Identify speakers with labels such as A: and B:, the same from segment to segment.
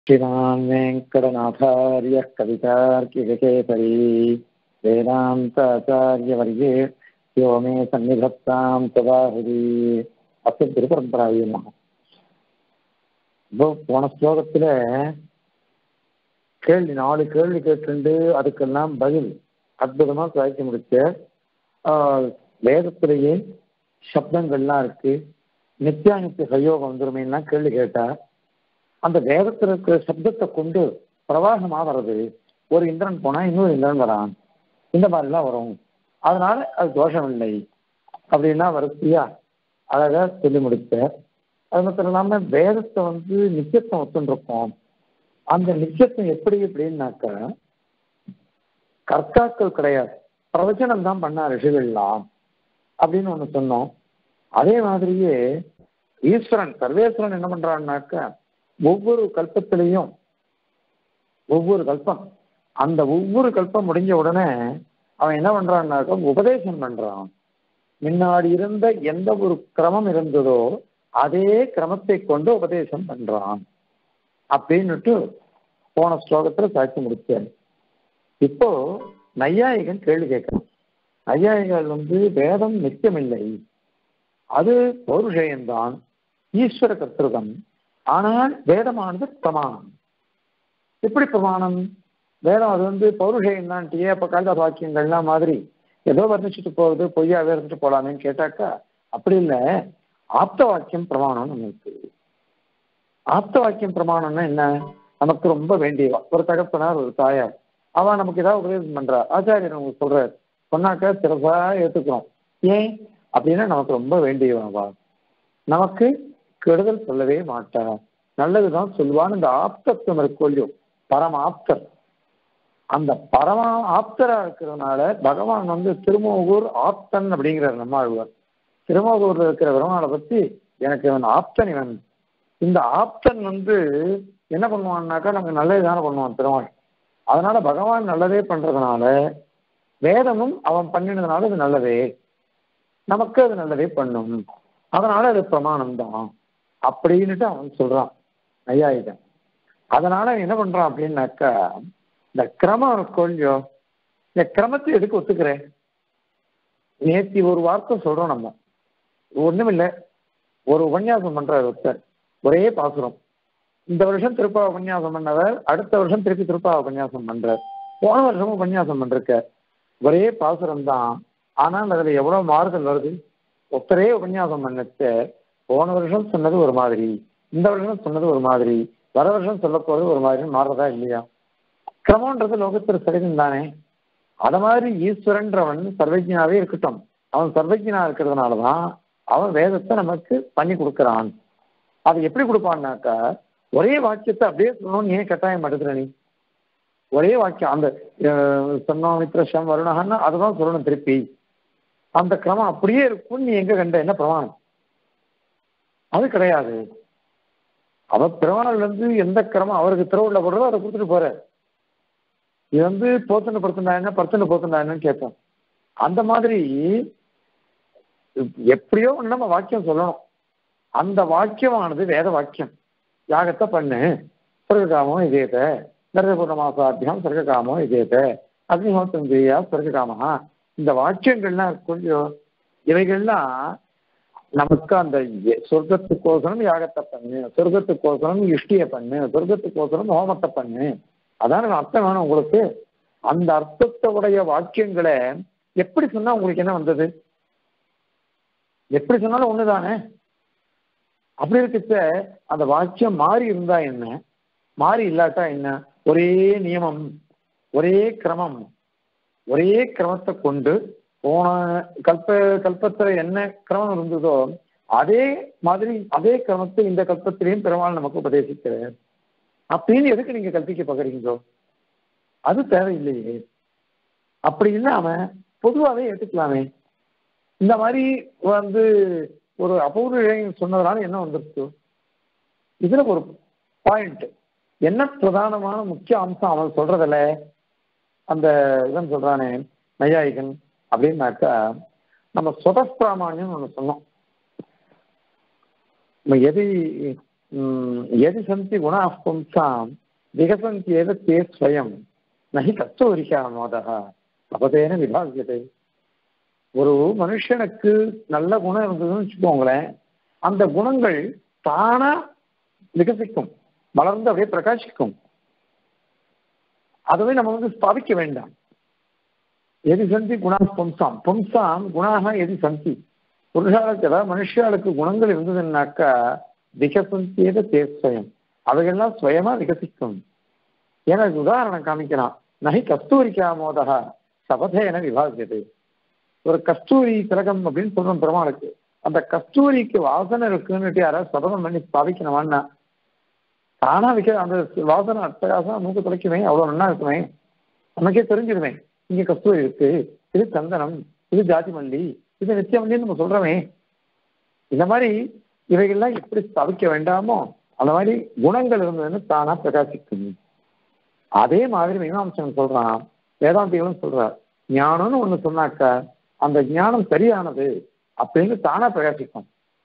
A: श्रीमान् वेङ्कटनाथार्यः कवितार्किककेसरी वेदान्ताचार्यवर्ये यो मे सन्निधत्तां तदाहृதி அப்போ திருப்பரம்பராயே நம இப்போ போன ஸ்லோகத்துல கேள்வி நாலு கேள்வி கேட்டுண்டு அதுக்கெல்லாம் பதில் அற்புதமா சாய்க்க முடிச்ச ஆஹ், வேதத்திலேயே சப்தங்கள்லாம் இருக்கு நித்தியானித்திய சயோகம் வந்துருமேலாம் கேள்வி கேட்டா அந்த வேதத்துல இருக்கிற சப்தத்தை கொண்டு பிரவாகமா வர்றது ஒரு இந்திரன் போனா இன்னொரு இந்திரன் வரான் இந்த மாதிரிலாம் வரும் அதனால அது தோஷம் இல்லை அப்படின்னா வரிசையா அழகா சொல்லி முடிச்ச அது மட்டும் இல்லாம வேதத்தை வந்து நித்தியத்துவம் ஒத்துருக்கோம் அந்த நித்தியத்துவம் எப்படி எப்படின்னாக்கா கர்த்தாக்கள் கிடையாது பிரவச்சனம் தான் பண்ண ரிஷிகள்லாம் அப்படின்னு ஒண்ணு சொன்னோம் அதே மாதிரியே ஈஸ்வரன் சர்வேஸ்வரன் என்ன பண்றான்னாக்கா ஒவ்வொரு கல்பத்திலையும் ஒவ்வொரு கல்பம் அந்த ஒவ்வொரு கல்பம் முடிஞ்ச உடனே அவன் என்ன பண்றான்னாக்கா உபதேசம் பண்றான் முன்னாடி இருந்த எந்த ஒரு கிரமம் இருந்ததோ அதே கிரமத்தை கொண்டு உபதேசம் பண்றான் அப்படின்னுட்டு போன ஸ்லோகத்துல சாட்சி முடிச்சார் இப்போ நையாயிகன் கேள்வி கேட்கிறான் நையாயிகள் வந்து வேதம் நித்தியமில்லை அது பௌருஷயம்தான் ஈஸ்வர கர்த்தகம் ஆனால் வேதமானது பிரமாணம் எப்படி பிரமாணம் வேதம் அது வந்து பௌருஷயம் தான் டீ அப்ப கால வாக்கியங்கள்லாம் மாதிரி ஏதோ வர்ணிச்சுட்டு போறது பொய்யாவே இருந்துட்டு போலாமேன்னு கேட்டாக்கா அப்படி இல்லை ஆப்த வாக்கியம் பிரமாணம்னு ஒண்ணு இருக்கு ஆப்த வாக்கியம் பிரமாணம்னா என்ன நமக்கு ரொம்ப வேண்டியவா ஒரு தகப்பனார் ஒரு தாயார் அவ நமக்கு ஏதாவது உபதேசம் பண்றா ஆச்சாரியர் நமக்கு சொல்றாரு சொன்னாக்கா சிறப்பா ஏத்துக்கிறோம் ஏன் அப்படின்னா நமக்கு ரொம்ப வேண்டியவா நமக்கு கெடுதல் சொல்லவே மாட்டா நல்லதுதான் சொல்லுவான்னு இந்த ஆப்தத்துவம் இருக்கொள்ளியோ பரம ஆப்தர் அந்த பரம ஆப்தரா இருக்கிறதுனால பகவான் வந்து திருமோகூர் ஆப்தன் அப்படிங்கிறார் நம்மாழ்வார் திருமோகூர்ல இருக்கிற பெருமாளை பத்தி எனக்கு இவன் ஆப்தன் இவன் இந்த ஆப்தன் வந்து என்ன பண்ணுவான்னாக்கா நமக்கு நல்லது தானே பண்ணுவான் திருமால் அதனால பகவான் நல்லதே பண்றதுனால வேதமும் அவன் பண்ணினதுனால அது நல்லதே நமக்கு அது நல்லதே பண்ணும் அதனால அது பிரமாணம் தான் அப்படின்னுட்டு அவன் சொல்றான் நையாயிகன் அதனால அவன் என்ன பண்றான் அப்படின்னாக்கா இந்த கிரமம் கொஞ்சம் இந்த கிரமத்தை எதுக்கு ஒத்துக்கிறேன் நேத்தி ஒரு வார்த்தை சொல்றோம் நம்ம ஒண்ணுமில்லை ஒரு உபன்யாசம் பண்றாரு ஒருத்தர் ஒரே பாசுரம் இந்த வருஷம் திருப்பா உபன்யாசம் பண்ணவர் அடுத்த வருஷம் திருப்பி திருப்பா உபன்யாசம் பண்றார் போன வருஷமும் உபன்யாசம் பண்றக்க ஒரே பாசுரம் தான் ஆனால் அதுல எவ்வளவு மாறுதல் வருது ஒருத்தரே உபன்யாசம் பண்ணச்ச போன வருஷம் சொன்னது ஒரு மாதிரி இந்த வருஷம் சொன்னது ஒரு மாதிரி வர வருஷம் சொல்ல போறது ஒரு மாதிரி மாறுறதா இல்லையா கிரமன்றது லோகத்தில் சரிதம் தானே அத மாதிரி ஈஸ்வரன்றவன் சர்வஜனாவே இருக்கட்டும் அவன் சர்வஜனா இருக்கிறதுனாலதான் அவன் வேதத்தை நமக்கு பண்ணி கொடுக்கறான் அதை எப்படி கொடுப்பான்னாக்கா ஒரே வாக்கியத்தை அப்படியே சொல்லணும்னு ஏன் கட்டாயம் எடுக்கிற நீ ஒரே வாக்கியம் அந்த சன்னோமித்ரஷம் வருணகன்னா அதுதான் சொல்லணும் திருப்பி அந்த கிரமம் அப்படியே இருக்கும் நீ எங்க கண்ட என்ன பிரமாணம் அது கிடையாது அவர் பெருமாள் வந்து எந்த கிரமம் அவருக்கு திருவுள்ள போடுறதோ அதை கொடுத்துட்டு போறாரு இது வந்து போத்தனை படுத்துனா என்ன பர்த்தனை போத்தனா என்னன்னு கேட்போம் அந்த மாதிரி எப்படியோ ஒண்ணு நம்ம வாக்கியம் சொல்லணும் அந்த வாக்கியமானது வேத வாக்கியம் யாகத்தை பண்ணு சொர்க்ககாமோ இதேத நரபூர்ண மாசாத்தியம் சொர்க்ககாமோ இதேத அக்னிஹோத்திரம் ஜெயா சொர்க்ககாமஹா இந்த வாக்கியங்கள்லாம் கொஞ்சம் இவைகள்லாம் நமக்கு அந்த எ- சொர்க்கத்துக்கோசரம் யாகத்தை பண்ணு சொர்க்கத்துக்கோசரம் இஷ்டியை பண்ணு சொர்க்கத்துக்கோசரம் ஹோமத்தை பண்ணு அதான அர்த்தம் வேணும் உங்களுக்கு அந்த அர்த்தத்தை உடைய வாக்கியங்களை எப்படி சொன்னா உங்களுக்கு என்ன வந்தது எப்படி சொன்னாலும் ஒண்ணுதானே அப்படி இருக்கச்ச அந்த வாக்கியம் மாறி இருந்தா என்ன மாறி இல்லாட்டா என்ன ஒரே நியமம் ஒரே கிரமம் ஒரே கிரமத்தை கொண்டு போன கல்ப கல்பத்துல என்ன கிரமம் இருந்ததோ அதே மாதிரி அதே கிரமத்தை இந்த கல்பத்திலையும் பெருமாள் நமக்கு உபதேசிக்கிறார் அப்படின்னு எதுக்கு நீங்க கல்பிக்க பார்க்குறீங்களோ அது தேவையில்லையே அப்படி இல்லாம பொதுவாகவே ஏற்றுக்கலாமே இந்த மாதிரி வந்து ஒரு அபூர்வம் சொன்னதுனால என்ன வந்துருச்சு இதுல ஒரு பாயிண்ட் என்ன பிரதானமான முக்கிய அம்சம் அவன் சொல்றதுல அந்த இவன் சொல்றானே நையாயிகன் அப்படின்னாக்கா நம்ம சுதப்பிராமான்யம் ஒன்று சொன்னோம் நம்ம எது ம், எது சந்தி குணா பும்சாம் விகசந்தி ஏத தே ஸ்வயம் நகி கஸ்தூரிகா மோதகா அபதேன விபாகியதே ஒரு மனுஷனுக்கு நல்ல குணம் இருந்ததுன்னு வச்சுக்கோங்களேன் அந்த குணங்கள் தானா விகசிக்கும் வளர்ந்து அப்படியே பிரகாசிக்கும் அதுவே நம்ம வந்து ஸ்தாபிக்க வேண்டாம் எது சந்தி குணா பும்சாம் பும்சாம் குணாக எது சந்தி புருஷாளுக்கு அதாவது மனுஷாளுக்கு குணங்கள் இருந்ததுன்னாக்கா விகசந்தியத தேஸ்வயம் அவைகள்லாம் சுயமா விகசிக்கும் ஏன்னா இதுக்கு உதாரணம் காமிக்கிறான் நகை கஸ்தூரிக்கா மோதகா சபதேன விபாகியது ஒரு கஸ்தூரி திலகம் அப்படின்னு சொல்றோம் பெருமாளுக்கு அந்த கஸ்தூரிக்கு வாசனை இருக்குன்னுட்டு யாராவது சபதம் பண்ணி ஸ்தாபிக்கணுமான்னா தானா வைக்க அந்த வாசனை அட்டகாசம் மூக்கு துளைக்குமே அவ்வளவு நல்லா இருக்குமே நமக்கே தெரிஞ்சிருவேன் இங்க கஸ்தூரி இருக்கு இது சந்தனம் இது ஜாதி மல்லி இது நித்தியமல்லின்னு நம்ம சொல்றோமே இந்த மாதிரி இவைகள்லாம் எப்படி ஸ்தாபிக்க வேண்டாமோ அந்த மாதிரி குணங்கள் இருந்ததுன்னு தானா பிரகாசிக்கும் அதே மாதிரி மீமாம்சன் சொல்றான் வேதாந்திகளும் சொல்றார் ஞானம்னு ஒண்ணு சொன்னாக்கா அந்த ஞானம் சரியானது அப்படின்னு தானா பிரகாசிக்கும்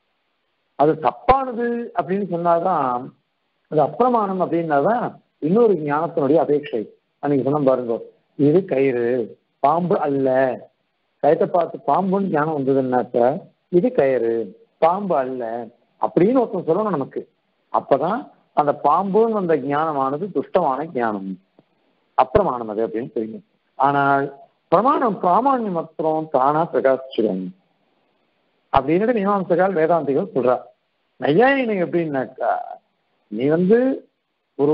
A: அது தப்பானது அப்படின்னு சொன்னாதான் அது அப்பிரமாணம் அப்படின்னாதான் இன்னொரு ஞானத்தினுடைய அபேட்சை அன்னைக்கு சொன்ன பாருங்க இது கயிறு பாம்பு அல்ல கயத்தை பார்த்து பாம்புன்னு ஞானம் வந்ததுன்னாக்க இது கயிறு பாம்பு அல்ல அப்படின்னு ஒருத்தன் சொல்லணும் நமக்கு அப்பதான் அந்த பாம்புன்னு வந்த ஞானமானது துஷ்டமான ஞானம் அப்பிரமாணம் அது அப்படின்னு தெரியும் ஆனால் பிரமாணம் பிராமான்யம் மாத்திரம் தானா பிரகாசிச்சிடும் அப்படின்னு மீமாம்சகால் வேதாந்திகள் சொல்றா நையாயினி எப்படின்னாக்கா நீ வந்து ஒரு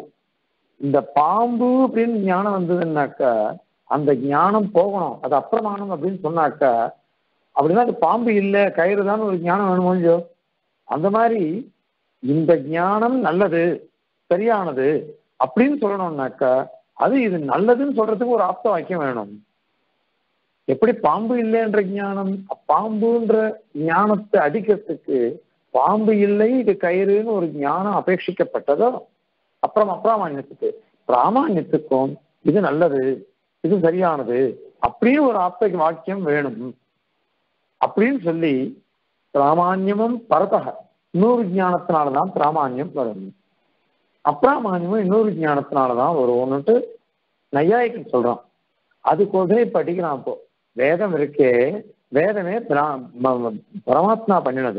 A: இந்த பாம்பு அப்படின்னு ஞானம் வந்ததுன்னாக்கா அந்த ஞானம் போகணும் அது அப்பிரமாணம் அப்படின்னு சொன்னாக்கா அப்படின்னா அது பாம்பு இல்லை கயிறு தான் ஒரு ஞானம் வேணுமோ இல்லையோ அந்த மாதிரி இந்த ஞானம் நல்லது சரியானது அப்படின்னு சொல்லணும்னாக்கா அது இது நல்லதுன்னு சொல்றதுக்கு ஒரு ஆப்த வாக்கியம் வேணும் எப்படி பாம்பு இல்லைன்ற ஞானம் பாம்புன்ற ஞானத்தை அடிக்கிறதுக்கு பாம்பு இல்லை இது கயிறுன்னு ஒரு ஞானம் அபேட்சிக்கப்பட்டதோ அப்புறம் அப்பிராமான்யத்துக்கு பிராமான்யத்துக்கும் இது நல்லது இது சரியானது அப்படின்னு ஒரு ஆப்த வாக்கியம் வேணும் அப்படின்னு சொல்லி பிராமான்யமும் பரதக இன்னொரு ஞானத்தினாலதான் பிராமான்யம் வரும் அப்பிராமான்யமும் இன்னொரு ஞானத்தினாலதான் வரும்னுட்டு நையாயிக்கு சொல்றான் அதுக்கோசரம் இப்ப அடிக்கிறான் இப்போ வேதம் இருக்கே வேதமே பிரா- ம- ம- பரமாத்மா பண்ணினது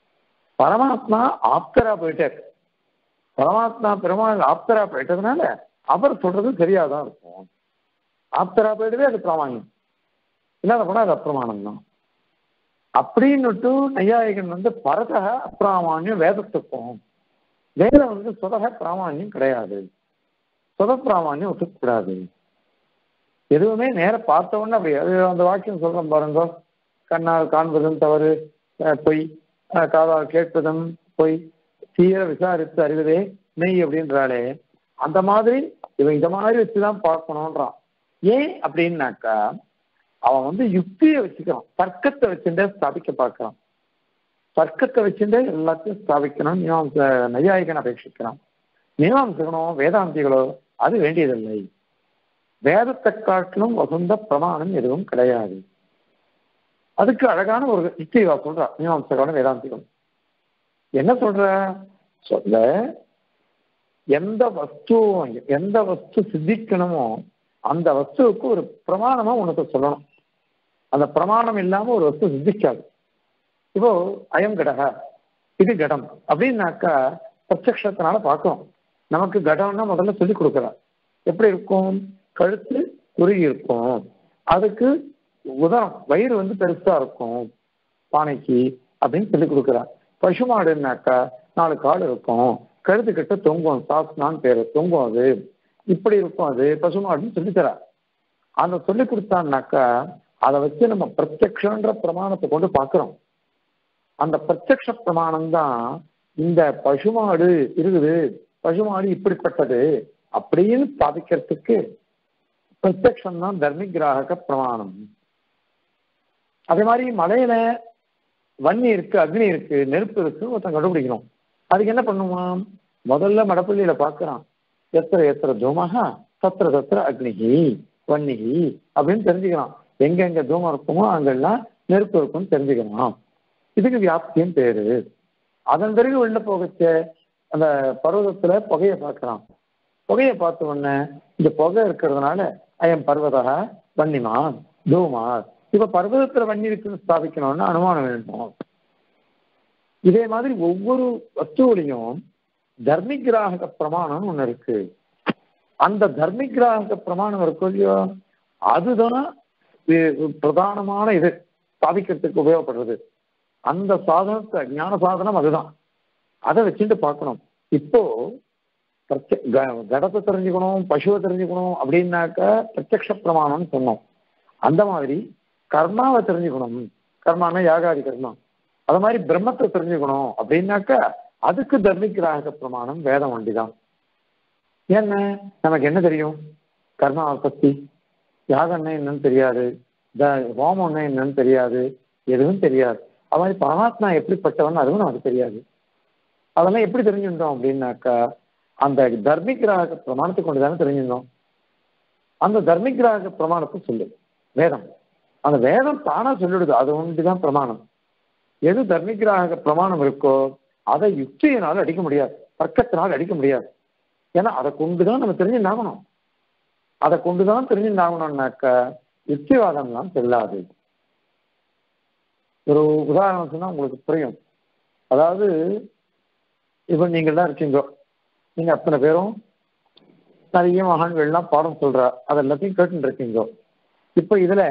A: பரமாத்மா ஆப்தரா போயிட்டார் பரமாத்மா பெருமாள் ஆப்தரா போயிட்டதுனால அவர் சொல்றது சரியாதான் இருக்கும் ஆப்தரா போயிட்டதே அது பிராமான்யம் இல்லாத போனா அது அப்பிரமாணம் தான் அப்படின்னுட்டு நையாயிகன் வந்து பரதக அப்பிராமான்யம் வேதத்துக்கும் வேதம் வந்து சுதக பிராமான்யம் கிடையாது சுத பிராமான்யம் ஒத்துக்கூடாது எதுவுமே நேர பார்த்த உடனே அப்படி அது அந்த வாக்கியம் சொல்றேன் பாருங்க கண்ணால் காண்பதும் தவறு அஹ் பொய் அஹ் காதால் கேட்பதும் பொய் தீர விசாரித்து அறிவதே மெய் அப்படின்றாலே அந்த மாதிரி இவன் இந்த மாதிரி வச்சுதான் பார்க்கணுன்றான் ஏன் அப்படின்னாக்கா அவன் வந்து யுக்தியை வச்சுக்கிறான் தர்க்கத்தை வச்சுட்டே ஸ்தாபிக்க பார்க்கறான் தர்க்கத்தை வச்சுட்டே எல்லாத்தையும் ஸ்தாபிக்கணும் மீமாம்ச நையாயிகன் அபேட்சிக்கிறான் மீமாம்சகனோ வேதாந்திகளோ அது வேண்டியதில்லை வேதத்தை காட்டிலும் வசந்த பிரமாணம் எதுவும் கிடையாது அதுக்கு அழகான ஒரு யுக்திவா சொல்றா மீமாம்சகனும் வேதாந்திகளும் என்ன சொல்ற சொல்ல எந்த வஸ்துவும் எந்த வஸ்து சித்திக்கணுமோ அந்த வஸ்துவுக்கு ஒரு பிரமாணமா உனக்கு சொல்லணும் அந்த பிரமாணம் இல்லாம ஒரு வஸ்து சித்திக்காது இப்போ அயம் கடக இது கடம் அப்படின்னாக்கா பிரத்யக்ஷத்தினால பார்க்கிறோம் நமக்கு கடம்னா முதல்ல சொல்லி கொடுக்குறா எப்படி இருக்கும் கழுத்து குறுகி இருக்கும் அதுக்கு உதரம் வயிறு வந்து பெருசா இருக்கும் பானைக்கு அப்படின்னு சொல்லி கொடுக்குறா பசுமாடுனாக்கா நாலு காடு இருக்கும் கழுத்து கிட்ட தொங்கும் சாஸ்னான்னு பேரு தொங்கும் அது இப்படி இருக்கும் அது பசுமாடுன்னு சொல்லித்தரா அதை சொல்லி கொடுத்தான்னாக்கா அதை வச்சு நம்ம பிரத்யக்ஷன்ற பிரமாணத்தை கொண்டு பார்க்கிறோம் அந்த பிரத்யக்ஷ பிரமாணம் தான் இந்த பசுமாடு இருக்குது பசுமாடு இப்படிப்பட்டது அப்படின்னு ஸ்தாபிக்கிறதுக்கு பிரத்யக்ஷம் தான் தர்மிகிராக பிரமாணம் அதே மாதிரி மலையில வன்னி இருக்கு அக்னி இருக்கு நெருப்பு இருக்கு ஒருத்தன் கண்டுபிடிக்கணும் அதுக்கு என்ன பண்ணுவான் முதல்ல மடப்பள்ளியில பார்க்கறான் எத்திர எத்திர தூமகா தத்திர தத்திர அக்னிகி வன்னிகி அப்படின்னு தெரிஞ்சுக்கிறான் எங்க எங்க தூமம் இருக்குமோ அங்கெல்லாம் நெருப்பு இருக்கும்னு தெரிஞ்சுக்கிறான் இதுக்கு வியாப்தியும் பேரு அதன் பிறகு உள்ள போகச்ச அந்த பர்வதத்துல புகையை பார்க்கறான் புகையை பார்த்த உடனே இந்த புகை இருக்கிறதுனால அயம் பர்வதா வன்னிமான் தூமார் இப்ப பர்வதத்துல வன்னி இருக்குன்னு ஸ்தாபிக்கணும்னு அனுமானம் வேண்டும் இதே மாதிரி ஒவ்வொரு வஸ்துவிலையும் தர்மிகிராக பிரமாணம் ஒண்ணு இருக்கு அந்த தர்மிகிராக பிரமாணம் இருக்கும் இல்லையோ அதுதான் வி- பிரதானமான இது சாதிக்கிறதுக்கு உபயோகப்படுறது அந்த சாதனத்தை ஞான சாதனம் அதுதான் அதை வச்சுட்டு பார்க்கணும் இப்போ பிரத்ய- க- கடத்தை தெரிஞ்சுக்கணும் பசுவை தெரிஞ்சுக்கணும் அப்படின்னாக்க பிரத்யக்ஷ பிரமாணம்னு சொன்னோம் அந்த மாதிரி கர்மாவை தெரிஞ்சுக்கணும் கர்மானா யாகாதி கர்மா அது மாதிரி பிரம்மத்தை தெரிஞ்சுக்கணும் அப்படின்னாக்க அதுக்கு தர்மிகிராக பிரமாணம் வேதம் வண்டிதான் என்ன நமக்கு என்ன தெரியும் கர்மாவை பத்தி யாகம்னா என்னன்னு தெரியாது த- ஹோமம்னா என்னன்னு தெரியாது எதுவும் தெரியாது அது மாதிரி பரமாத்மா எப்படிப்பட்டவன் அதுவும் நமக்கு தெரியாது அதெல்லாம் எப்படி தெரிஞ்சுட்டோம் அப்படின்னாக்கா அந்த தர்மிகிராக பிரமாணத்தை கொண்டு தானே தெரிஞ்சிருந்தோம் அந்த தர்மிகிராக பிரமாணத்தை சொல்லு வேதம் அந்த வேதம் தானா சொல்லிடுது அது ஒன்றுதான் பிரமாணம் எது தர்மிகிராக பிரமாணம் இருக்கோ அதை யுக்தியினால் அடிக்க முடியாது தர்க்கத்தினால் அடிக்க முடியாது ஏன்னா அதை கொண்டுதான் நம்ம தெரிஞ்சுட்டாகணும் அதை கொண்டுதான் தெரிஞ்சுட்டாகணும்னாக்கா யுக்திவாதம்லாம் செல்லாது ஒரு உதாரணம் சொன்னா உங்களுக்கு புரியும் அதாவது இப்ப நீங்க எல்லாம் இருக்கீங்க நீங்க அத்தனை பேரும் நிறைய மகான்கள்லாம் பாடம் சொல்றா அது எல்லாத்தையும் கேட்டுட்டு இருக்கீங்க இப்ப இதுல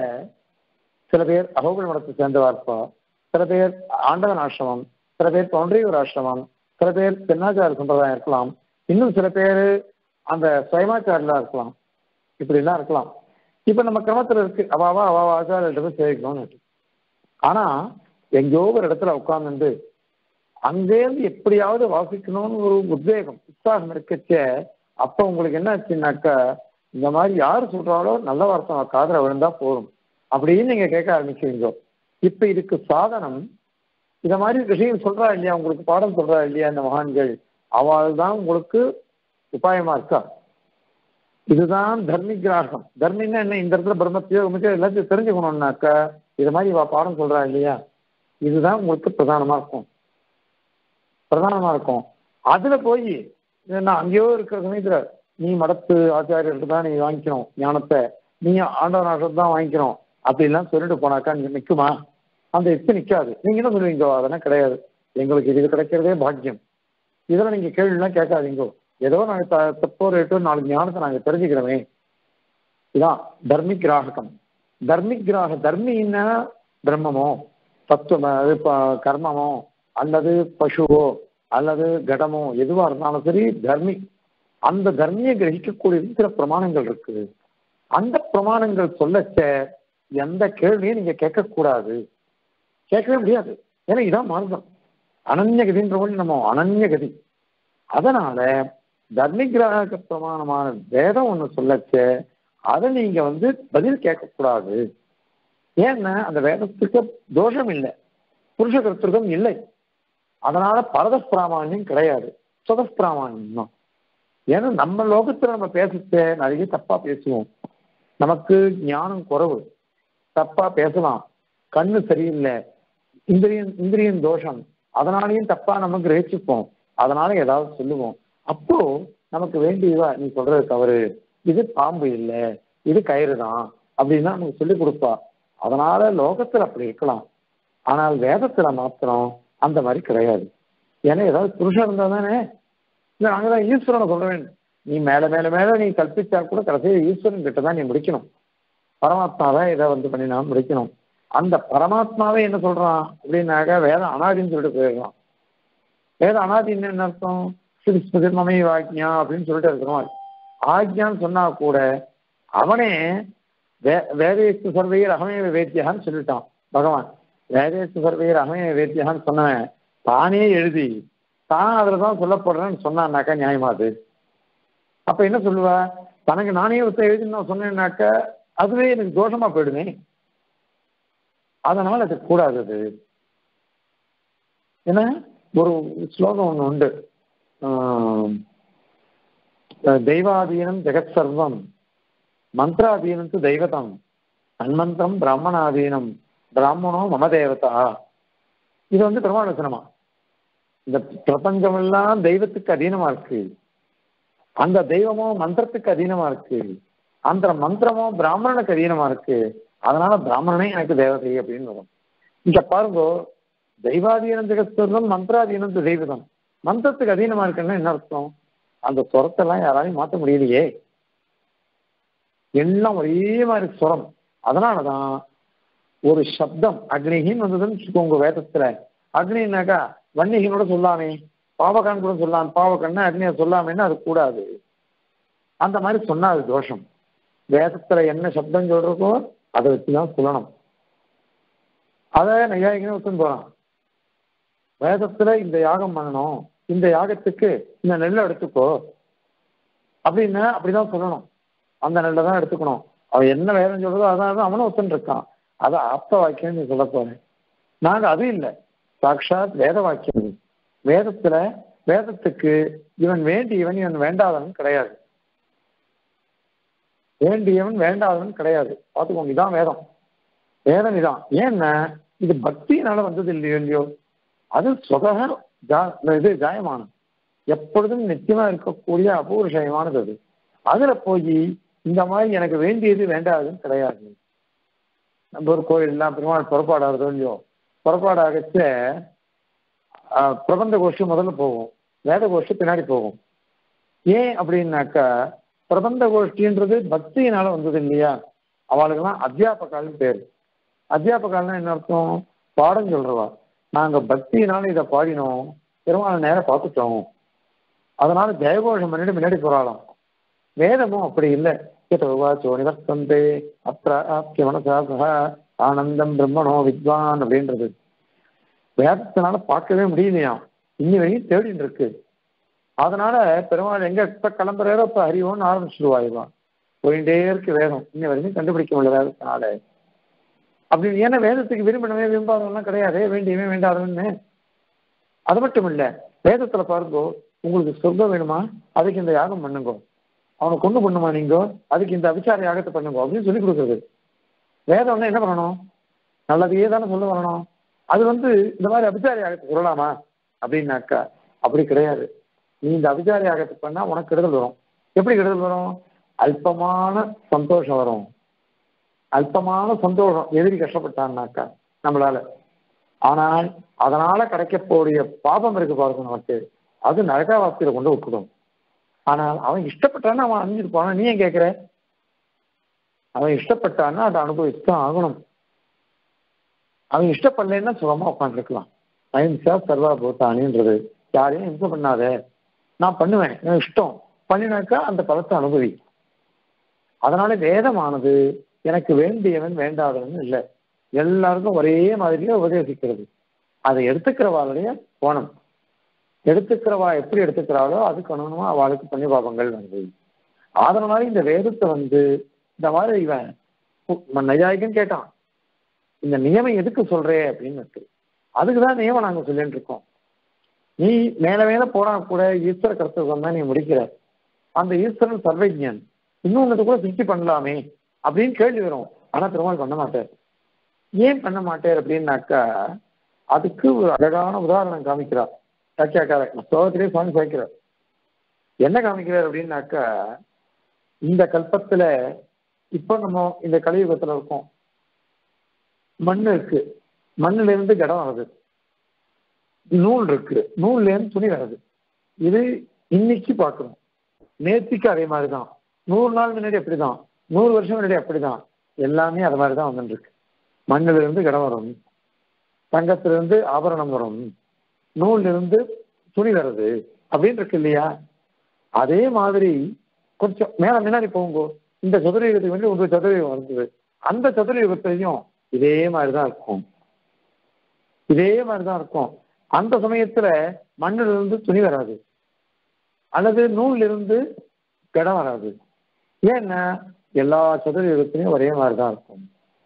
A: சில பேர் அகோபல் மடத்தை சேர்ந்தவா இருப்பா சில பேர் ஆண்டவன் ஆசிரமம் சில பேர் தொன்றியூர் ஆசிரமம் சில பேர் தென்னாச்சார சம்பிரதாயம் இருக்கலாம் இன்னும் சில பேர் அந்த சுயமாச்சாரில இருக்கலாம் இப்படி எல்லாம் இருக்கலாம் இப்ப நம்ம கிரமத்துல இருக்கு அவாவா அவாவா ஆச்சாரியிட்ட போய் சேவிக்கணும்னு இருக்கு. ஆனா எங்கேயோ ஒரு இடத்துல உட்கார்ந்துட்டு அங்கேருந்து எப்படியாவது வாசிக்கணும்னு ஒரு உத்வேகம் உற்சாகம் இருக்கச்ச அப்ப உங்களுக்கு என்ன ஆச்சுன்னாக்கா இந்த மாதிரி யாரு சொல்றாங்களோ நல்ல வார்த்தை காதுல விழுந்தா போதும் அப்படின்னு நீங்க கேட்க ஆரம்பிச்சுவீங்க இப்ப இதுக்கு சாதனம் இத மாதிரி விஷயம் சொல்றா இல்லையா உங்களுக்கு பாடம் சொல்றா இல்லையா இந்த மகான்கள் அவள் தான் உங்களுக்கு உபாயமா இருக்கா இதுதான் தர்மி கிராகம் தர்மின்னா என்ன இந்த இடத்துல பிரம்மத்தையோ உமத்தையோ எல்லாத்தையும் தெரிஞ்சுக்கணும்னாக்கா இது மாதிரி இவ பாடம் சொல்றா இல்லையா இதுதான் உங்களுக்கு பிரதானமா இருக்கும் பிரதானமா இருக்கும் அதுல போய் நான் அங்கேயோ இருக்கிற சமயத்துல நீ மடத்து ஆச்சாரியர்கிட்ட தான் நீ வாங்கிக்கணும் ஞானத்தை நீ ஆண்டவனாக தான் வாங்கிக்கணும் அப்படிலாம் சொல்லிட்டு போனாக்கா நீங்க நிக்குமா அந்த யுக்தி நிக்காது நீங்க என்ன சொல்லுவீங்க அதெல்லாம் கிடையாது எங்களுக்கு இது கிடைக்கிறதே பாக்கியம் இதெல்லாம் நீங்க கேள்விலாம் கேட்காதீங்க ஏதோ நாங்க த- தப்போ ரேட்டோ நாலு ஞானத்தை நாங்க தெரிஞ்சுக்கிறோமே இதான் தர்மி கிராககம் தர்மி கிராக தர்மின்னா பிரம்மமோ தத்துவமோ அது ப- கர்மமோ அல்லது பசுவோ அல்லது கடமோ எதுவா இருந்தாலும் சரி தர்மி அந்த தர்மியை கிரகிக்கக்கூடிய சில பிரமாணங்கள் இருக்குது அந்த பிரமாணங்கள் சொல்லச்ச எந்த கேள்வியும் நீங்க கேட்கக்கூடாது கேட்கவே முடியாது ஏன்னா இதான் மார்க்கம் அனன்ய கதின்ற போது நம்ம அனன்ய கதி அதனால தர்மிகிராக பிரமாணமான வேதம் ஒண்ணு சொல்லச்ச அதை நீங்க வந்து பதில் கேட்கக்கூடாது ஏன்னா அந்த வேதத்துக்கு தோஷம் இல்லை புருஷ கருத்திருக்கம் இல்லை அதனால பரத பிராமான்யம் கிடையாது சுத பிராமான்யம் தான் ஏன்னா நம்ம லோகத்துல நம்ம பேசச்ச நிறைய தப்பா பேசுவோம் நமக்கு ஞானம் குறைவு தப்பா பேசலாம் கண்ணு சரியில்லை இந்திரியன் இந்திரியன் தோஷம் அதனாலையும் தப்பா நம்ம கிரகிச்சுப்போம் அதனால ஏதாவது சொல்லுவோம் அப்போ நமக்கு வேண்டியதா நீ சொல்றது தவறு இது பாம்பு இல்லை இது கயிறு தான் அப்படின்னா நமக்கு சொல்லி கொடுப்பா அதனால லோகத்துல அப்படி இருக்கலாம் ஆனால் வேதத்துல மாத்திரம் அந்த மாதிரி கிடையாது ஏன்னா ஏதாவது புருஷன் இருந்தா தானே இல்லை நாங்கள் தான் ஈஸ்வரனை சொல்ல வேண்டும் நீ மேல மேல மேல நீ கல்பிச்சா கூட கடைசியில் ஈஸ்வரன் கிட்ட தான் நீ முடிக்கணும் பரமாத்மா தான் இதை வந்து பண்ணி நான் முடிக்கணும் அந்த பரமாத்மாவே என்ன சொல்றான் அப்படின்னாக்க வேதம் அனாதின்னு சொல்லிட்டு போயிடலாம் வேதம் அனாதின்னு என்ன அர்த்தம் ஸ்ருதி மமை ஆக்ஞா அப்படின்னு சொல்லிட்டு இருக்கிறோம் ஆக்ஞான்னு சொன்னா கூட அவனே வே வேதேஸ்து சர்வையர் அகமே வேத்தியான்னு சொல்லிட்டான் பகவான் வேதேஸ்து சர்வையர் அகமே வேத்தியான்னு சொன்னவன் தானே எழுதி தான் அதில் தான் சொல்லப்படுறேன்னு சொன்னான்னாக்கா நியாயமா அது அப்ப என்ன சொல்லுவா தனக்கு நானே ஒருத்த எழுதி நான் சொன்னேன்னாக்க அதுவே எனக்கு தோஷமா போயிடுமே அதனால அது கூடாது அது ஏன்னா ஒரு ஸ்லோகம் ஒண்ணு உண்டு ஆம், தெய்வாதீனம் ஜெகத் சர்வம் மந்திராதீனம் து தெய்வதம் தன்மந்திரம் பிராமணாதீனம் பிராமணோ மம தேவதா இது வந்து பிரமாண வசனமா இந்த பிரபஞ்சம் எல்லாம் தெய்வத்துக்கு அதீனமா இருக்கு அந்த தெய்வமும் மந்திரத்துக்கு அதீனமா இருக்கு அந்த மந்திரமும் பிராமணனுக்கு அதீனமா இருக்கு அதனால பிராமணனே எனக்கு தேவதை அப்படின்னு வரும் இங்க பாருங்க தெய்வாதீனம் ஜெகஸ்வரம் மந்திராதீனம் தெய்வதம் மந்திரத்துக்கு அதீனமா இருக்குன்னா என்ன அர்த்தம் அந்த சுரத்தெல்லாம் யாராலையும் மாற்ற முடியலையே எல்லாம் ஒரே மாதிரி சுரம் அதனாலதான் ஒரு சப்தம் அக்னிகின்னு வந்ததுன்னு வச்சுக்கோங்க வேதத்துல அக்னின்னாக்கா வன்னிகினோட சொல்லாமே பாவகன் கூட சொல்லலாம் பாவகன்னா அக்னியை சொல்லாமேன்னா அது கூடாது அந்த மாதிரி சொன்னா அது தோஷம் வேதத்துல என்ன சப்தம் சொல்றதோ அதை வச்சுதான் சொல்லணும் அதை நையாயிக்கணும் ஒத்துன்னு போறான் வேதத்துல இந்த யாகம் பண்ணணும் இந்த யாகத்துக்கு இந்த நெல்லை எடுத்துக்கோ அப்படின்னா அப்படிதான் சொல்லணும் அந்த நெல்லை தான் எடுத்துக்கணும் அவன் என்ன வேதம் சொல்றதோ அதான் அவனும் ஒத்துன்னு இருக்கான் அதை ஆப்த வாக்கியம் நீ சொல்ல போறேன் நாங்க அது இல்லை சாட்சாத் வேத வாக்கியம் வேதத்துல வேதத்துக்கு இவன் வேண்டியவன் இவன் வேண்டாதவன் கிடையாது வேண்டியவன் வேண்டாதவன் கிடையாது பார்த்துக்கோங்க இதான் வேதம் வேதம் இதான் ஏன்னா இது பக்தியினால வந்தது இல்லையோ இல்லையோ அது சுகக ஜா இது ஜாயமானம் எப்பொழுதும் நிச்சயமா இருக்கக்கூடிய அபூர்ஷயமானது அது அதுல போய் இந்த மாதிரி எனக்கு வேண்டியது வேண்டாதுன்னு கிடையாது நம்ம ஒரு கோயில்லாம் பெருமாள் புறப்பாடாகிறதோ இல்லையோ புறப்பாடாகச்ச பிரபந்த கோஷ்டி முதல்ல போகும் வேத கோஷ்டி பின்னாடி போகும் ஏன் அப்படின்னாக்கா பிரபந்த கோஷ்டின்றது பக்தியினால வந்தது இல்லையா அவளுக்கெல்லாம் அத்தியாபகால்னு பேர் அத்தியாபகால்னா என்ன அர்த்தம் பாடம் சொல்றவா நாங்க பக்தியினால இதை பாடினோம் பெருமாள் நேரம் பார்த்துட்டோம் அதனால ஜெயகோஷம் பண்ணிட்டு முன்னாடி போறாளாம் வேதமும் அப்படி இல்லை யதோவாச்சோ நிவர்த்தந்தே அப்பிராப்திய மனசாக ஆனந்தம் பிரம்மணோ வித்வான் அப்படின்றது வேதத்தினால பார்க்கவே முடியலையாம் இன்னி வரையும் தேடின்னு இருக்கு அதனால பெருமாள் எங்க எப்ப கிளம்புறாரோ இப்ப ஹரிவோன்னு ஆரம்பிச்சிடுவாயுவான் போயிட்டே இருக்கு வேதம் இன்னி வரைக்கும் கண்டுபிடிக்க முடியல வேதத்தினால அப்படி ஏன்னா வேதத்துக்கு விரும்பினவே விரும்பாதவன்லாம் கிடையாது வேண்டியவே வேண்டாதவன்னு அது மட்டும் இல்ல வேதத்துல பாருங்கோ உங்களுக்கு சொர்க்கம் வேணுமா அதுக்கு இந்த யாகம் பண்ணுங்க அவனை கொண்டு பண்ணுமா நீங்க அதுக்கு இந்த அபிச்சார யாகத்தை பண்ணுங்க அப்படின்னு சொல்லி கொடுக்குறது வேதம்னா என்ன பண்ணணும் நல்லதையே தானே சொல்ல வரணும் அது வந்து இந்த மாதிரி அபிச்சார யாகத்தை சொல்லலாமா அப்படின்னாக்கா அப்படி கிடையாது நீ இந்த அபிச்சார யாகத்தை பண்ணா உனக்கு கெடுதல் வரும் எப்படி கெடுதல் வரும் அல்பமான சந்தோஷம் வரும் அல்பமான சந்தோஷம் எதிரி கஷ்டப்பட்டான்னாக்கா நம்மளால ஆனால் அதனால கிடைக்கக்கூடிய பாபம் இருக்கு பாருங்க நமக்கு அது நரகாவாசியில கொண்டு விட்டுடும் ஆனால் அவன் இஷ்டப்பட்டான்னா அவன் அணிஞ்சிருப்பான் நீ ஏன் கேட்கிற அவன் இஷ்டப்பட்டான்னா அதை அனுபவிச்சுதான் ஆகணும் அவன் இஷ்டப்படலைன்னா சுகமா உட்காந்துருக்கலாம் அஹிம்சா சர்வா பூத்தானின்றது யாரையும் இம்சை பண்ணாத நான் பண்ணுவேன் எனக்கு இஷ்டம் பண்ணினாக்கா அந்த பலத்தை அனுபவி அதனால வேதமானது எனக்கு வேண்டியவன் வேண்டாதவன் இல்லை எல்லாருக்கும் ஒரே மாதிரியே உபதேசிக்கிறது அதை எடுத்துக்கிறவாளுடைய கோணம் எடுத்துக்கிறவா எப்படி எடுத்துக்கிறாளோ அதுக்கு அனுகுணமா அவளுக்கு புண்ணிய பாபங்கள் வந்து அதனால இந்த வேதத்தை வந்து இந்த மாதிரி இவன் நையாயிக்கும் கேட்டான் இந்த நியமம் எதுக்கு சொல்றே அப்படின்னு இருக்கு அதுக்குதான் நியமம் நாங்க சொல்லிட்டு இருக்கோம் நீ மேல மேல போனா கூட ஈஸ்வர கருத்துவம் தான் நீ முடிக்கிற அந்த ஈஸ்வரன் சர்வஜன் இன்னொன்னு கூட சிருஷ்டி பண்ணலாமே அப்படின்னு கேள்வி வரும் ஆனா பெருமாள் பண்ண மாட்டார் ஏன் பண்ண மாட்டார் அப்படின்னாக்கா அதுக்கு ஒரு அழகான உதாரணம் காமிக்கிறார் சாட்சியாக்கார ஸ்லோகத்திலே சுவாமி சாய்க்கிறார் என்ன காமிக்கிறார் அப்படின்னாக்கா இந்த கல்பத்துல இப்போ நம்ம இந்த கலியுகத்துல இருக்கோம் மண் இருக்கு மண்ணுல இருந்து கடம் வருது நூல் இருக்கு நூல்ல இருந்து துணி வருது இது இன்னைக்கு பார்க்கணும் நேத்திக்கு அதே மாதிரிதான் நூறு நாள் முன்னாடி அப்படிதான் நூறு வருஷம் முன்னாடி அப்படிதான் எல்லாமே அது மாதிரி தான் வந்துருக்கு மண்ணில இருந்து கடம் வரும் தங்கத்திலிருந்து ஆபரணம் வரும் நூல்ல இருந்து துணி வருது அப்படின்னு இருக்கு இல்லையா அதே மாதிரி கொஞ்சம் மேல முன்னாடி போங்க இந்த சதுரயுகத்துக்கு வேண்டி ஒரு சதுரயுகம் வந்தது அந்த சதுரயுகத்திலையும் இதே மாதிரிதான் இருக்கும் இதே மாதிரிதான் இருக்கும் அந்த சமயத்துல மண்ணில இருந்து துணி வராது அல்லது நூல்ல இருந்து கடம் வராது ஏன்னா எல்லா சதுரயுகத்திலையும் ஒரே மாதிரிதான் இருக்கும்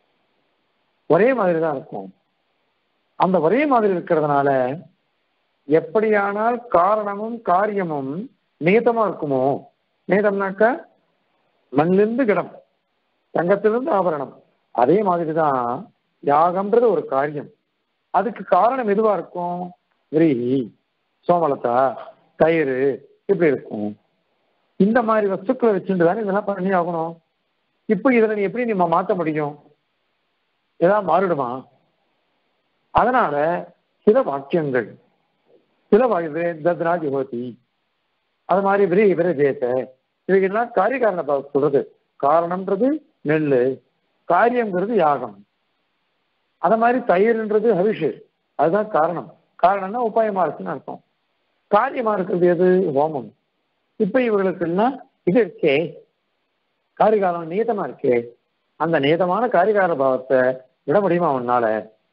A: ஒரே மாதிரி தான் இருக்கும் அந்த ஒரே மாதிரி இருக்கிறதுனால எப்படியானால் காரணமும் காரியமும் நியதமா இருக்குமோ நியதம்னாக்க மண்ணிலிருந்து கிடம் தங்கத்திலிருந்து ஆபரணம் அதே மாதிரி தான் யாகம்ன்றது ஒரு காரியம் அதுக்கு காரணம் எதுவா இருக்கும் விரீஹி சோமலத்தா தயிர் இப்படி இருக்கும் இந்த மாதிரி வஸ்துக்களை வச்சுட்டு தானே இதெல்லாம் பண்ணி ஆகணும் இப்போ இதில் நீ எப்படி நம்ம மாற்ற முடியும் ஏதாவது மாறிடுமா அதனால சில வாக்கியங்கள் சில தத்ரா ஜுகோதி அது மாதிரி விரி விரஜேத்த இவைகள்லாம் காரியகாரண பாவம் சொல்றது காரணம்ன்றது நெல் காரியம்ங்கிறது யாகம் அத மாதிரி தயிர்ன்றது ஹவிஷு அதுதான் காரணம் காரணம்னா உபாயமா இருக்குன்னு அர்த்தம் காரியமா இருக்கிறது எது ஹோமம் இப்ப இவர்களுக்கெல்லாம் இது இருக்கே காரிகாலம் நீதமா இருக்கே அந்த நீதமான காரிகார பாவத்தை விட முடியுமா உன்னால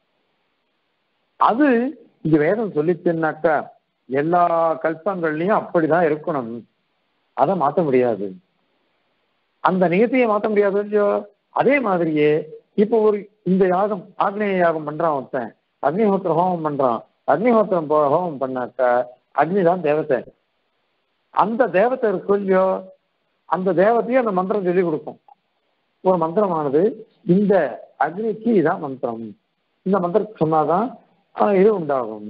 A: அது இங்க வேதம் சொல்லிச்சுன்னாக்கா எல்லா கல்பங்கள்லயும் அப்படிதான் இருக்கணும் அதை மாத்த முடியாது அந்த நியத்தியை மாத்த முடியாது இல்லையோ அதே மாதிரியே இப்போ ஒரு இந்த யாகம் ஆக்னேய யாகம் பண்றான் ஒருத்தன் அக்னிஹோத்திர ஹோமம் பண்றான் அக்னிஹோத்திரம் போ- ஹோமம் பண்ணாக்கா அக்னி தான் தேவதை அந்த தேவதை இருக்கு இல்லையோ அந்த தேவதையும் அந்த மந்திரம் சொல்லி கொடுக்கும் ஒரு மந்திரமானது இந்த அக்னிக்கு இதான் மந்திரம் இந்த மந்திரத்தை சொன்னாதான் ஆஹ், இது உண்டாகும்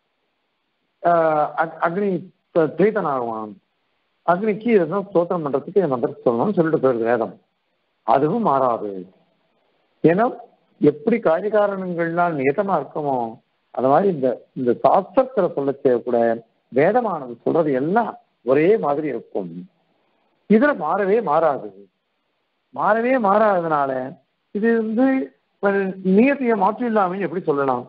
A: ஆஹ், அக்- அக்னி த- பிரீத்தன் ஆகுவான் அக்னிக்கு இதுதான் ஸ்தோத்திரம் பண்றதுக்கு இந்த மந்திரத்தை சொல்லணும்னு சொல்லிட்டு போயிருக்கு வேதம் அதுவும் மாறாது ஏன்னா எப்படி காரியகாரணங்கள்லாம் நியதமா இருக்குமோ அது மாதிரி இந்த இந்த சாஸ்திரத்துல சொல்லச்சே கூட வேதமானது சொல்றது எல்லாம் ஒரே மாதிரி இருக்கும் இதுல மாறவே மாறாது மாறவே மாறாததுனால இது வந்து ஒரு நியத்திய மாற்றம் இல்லாம எப்படி சொல்லலாம்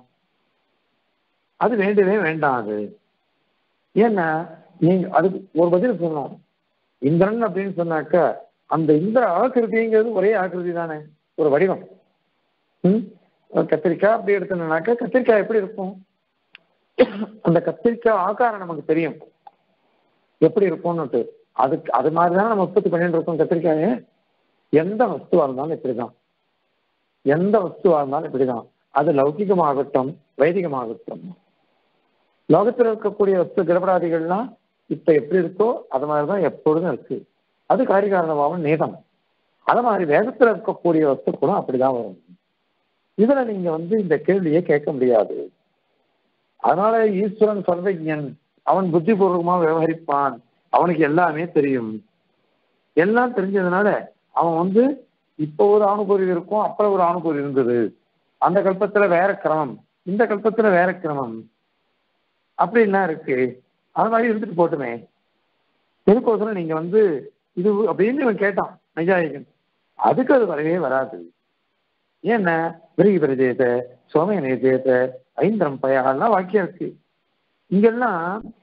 A: அது வேண்டவே வேண்டாம் அது ஏன்னா நீங்க அதுக்கு ஒரு பதில் சொல்லணும் இந்திரன் அப்படின்னு சொன்னாக்க அந்த இந்திர ஆக்கிருதிங்கிறது ஒரே ஆக்கிருதி தானே ஒரு வடிவம் ம்? ஒரு கத்திரிக்காய் அப்படி எடுத்தோம்னாக்க கத்திரிக்காய் எப்படி இருக்கும் அந்த கத்திரிக்காய் ஆகாரம் நமக்கு தெரியும் எப்படி இருக்கும்னுட்டு அதுக்கு அது மாதிரி தானே நம்ம உற்பத்தி பண்ணிட்டு இருக்கோம் கத்திரிக்காயை எந்த வஸ்துவா இருந்தாலும் இப்படிதான் எந்த வஸ்துவா இருந்தாலும் இப்படிதான் அது லௌகிகமாகட்டும் வைதிகமாகட்டும் லோகத்தில் இருக்கக்கூடிய வஸ்து திரபராதிகள்லாம் இப்ப எப்படி இருக்கோ அது மாதிரிதான் எப்பொழுதும் இருக்கு அது காரிகாரணமாகவும் நேதம் அது மாதிரி வேதத்துல இருக்கக்கூடிய வஸ்துக்களும் அப்படிதான் வரும் இதுல நீங்க வந்து இந்த கேள்வியை கேட்க முடியாது அதனால ஈஸ்வரன் சர்வஜன் அவன் புத்திபூர்வமா விவகரிப்பான் அவனுக்கு எல்லாமே தெரியும் எல்லாம் தெரிஞ்சதுனால அவன் வந்து இப்போ ஒரு அணுபொறி இருக்கும் அப்புறம் ஒரு அணுபொறி இருந்தது அந்த கல்பத்துல வேற கிரமம் இந்த கல்பத்துல வேற கிரமம் அப்படின்லாம் இருக்கு அது மாதிரி இருந்துட்டு போட்டுமே எதுக்கோசரம் நீங்க வந்து இது அப்படின்னு இவன் கேட்டான் நைஜாயிகன் அதுக்கு அது வரவே வராது ஏன்னா விருகி பிரஜேத சோமய நிஜேத ஐந்திரம் பயாலாம் வாக்கியம் இருக்கு இங்கெல்லாம்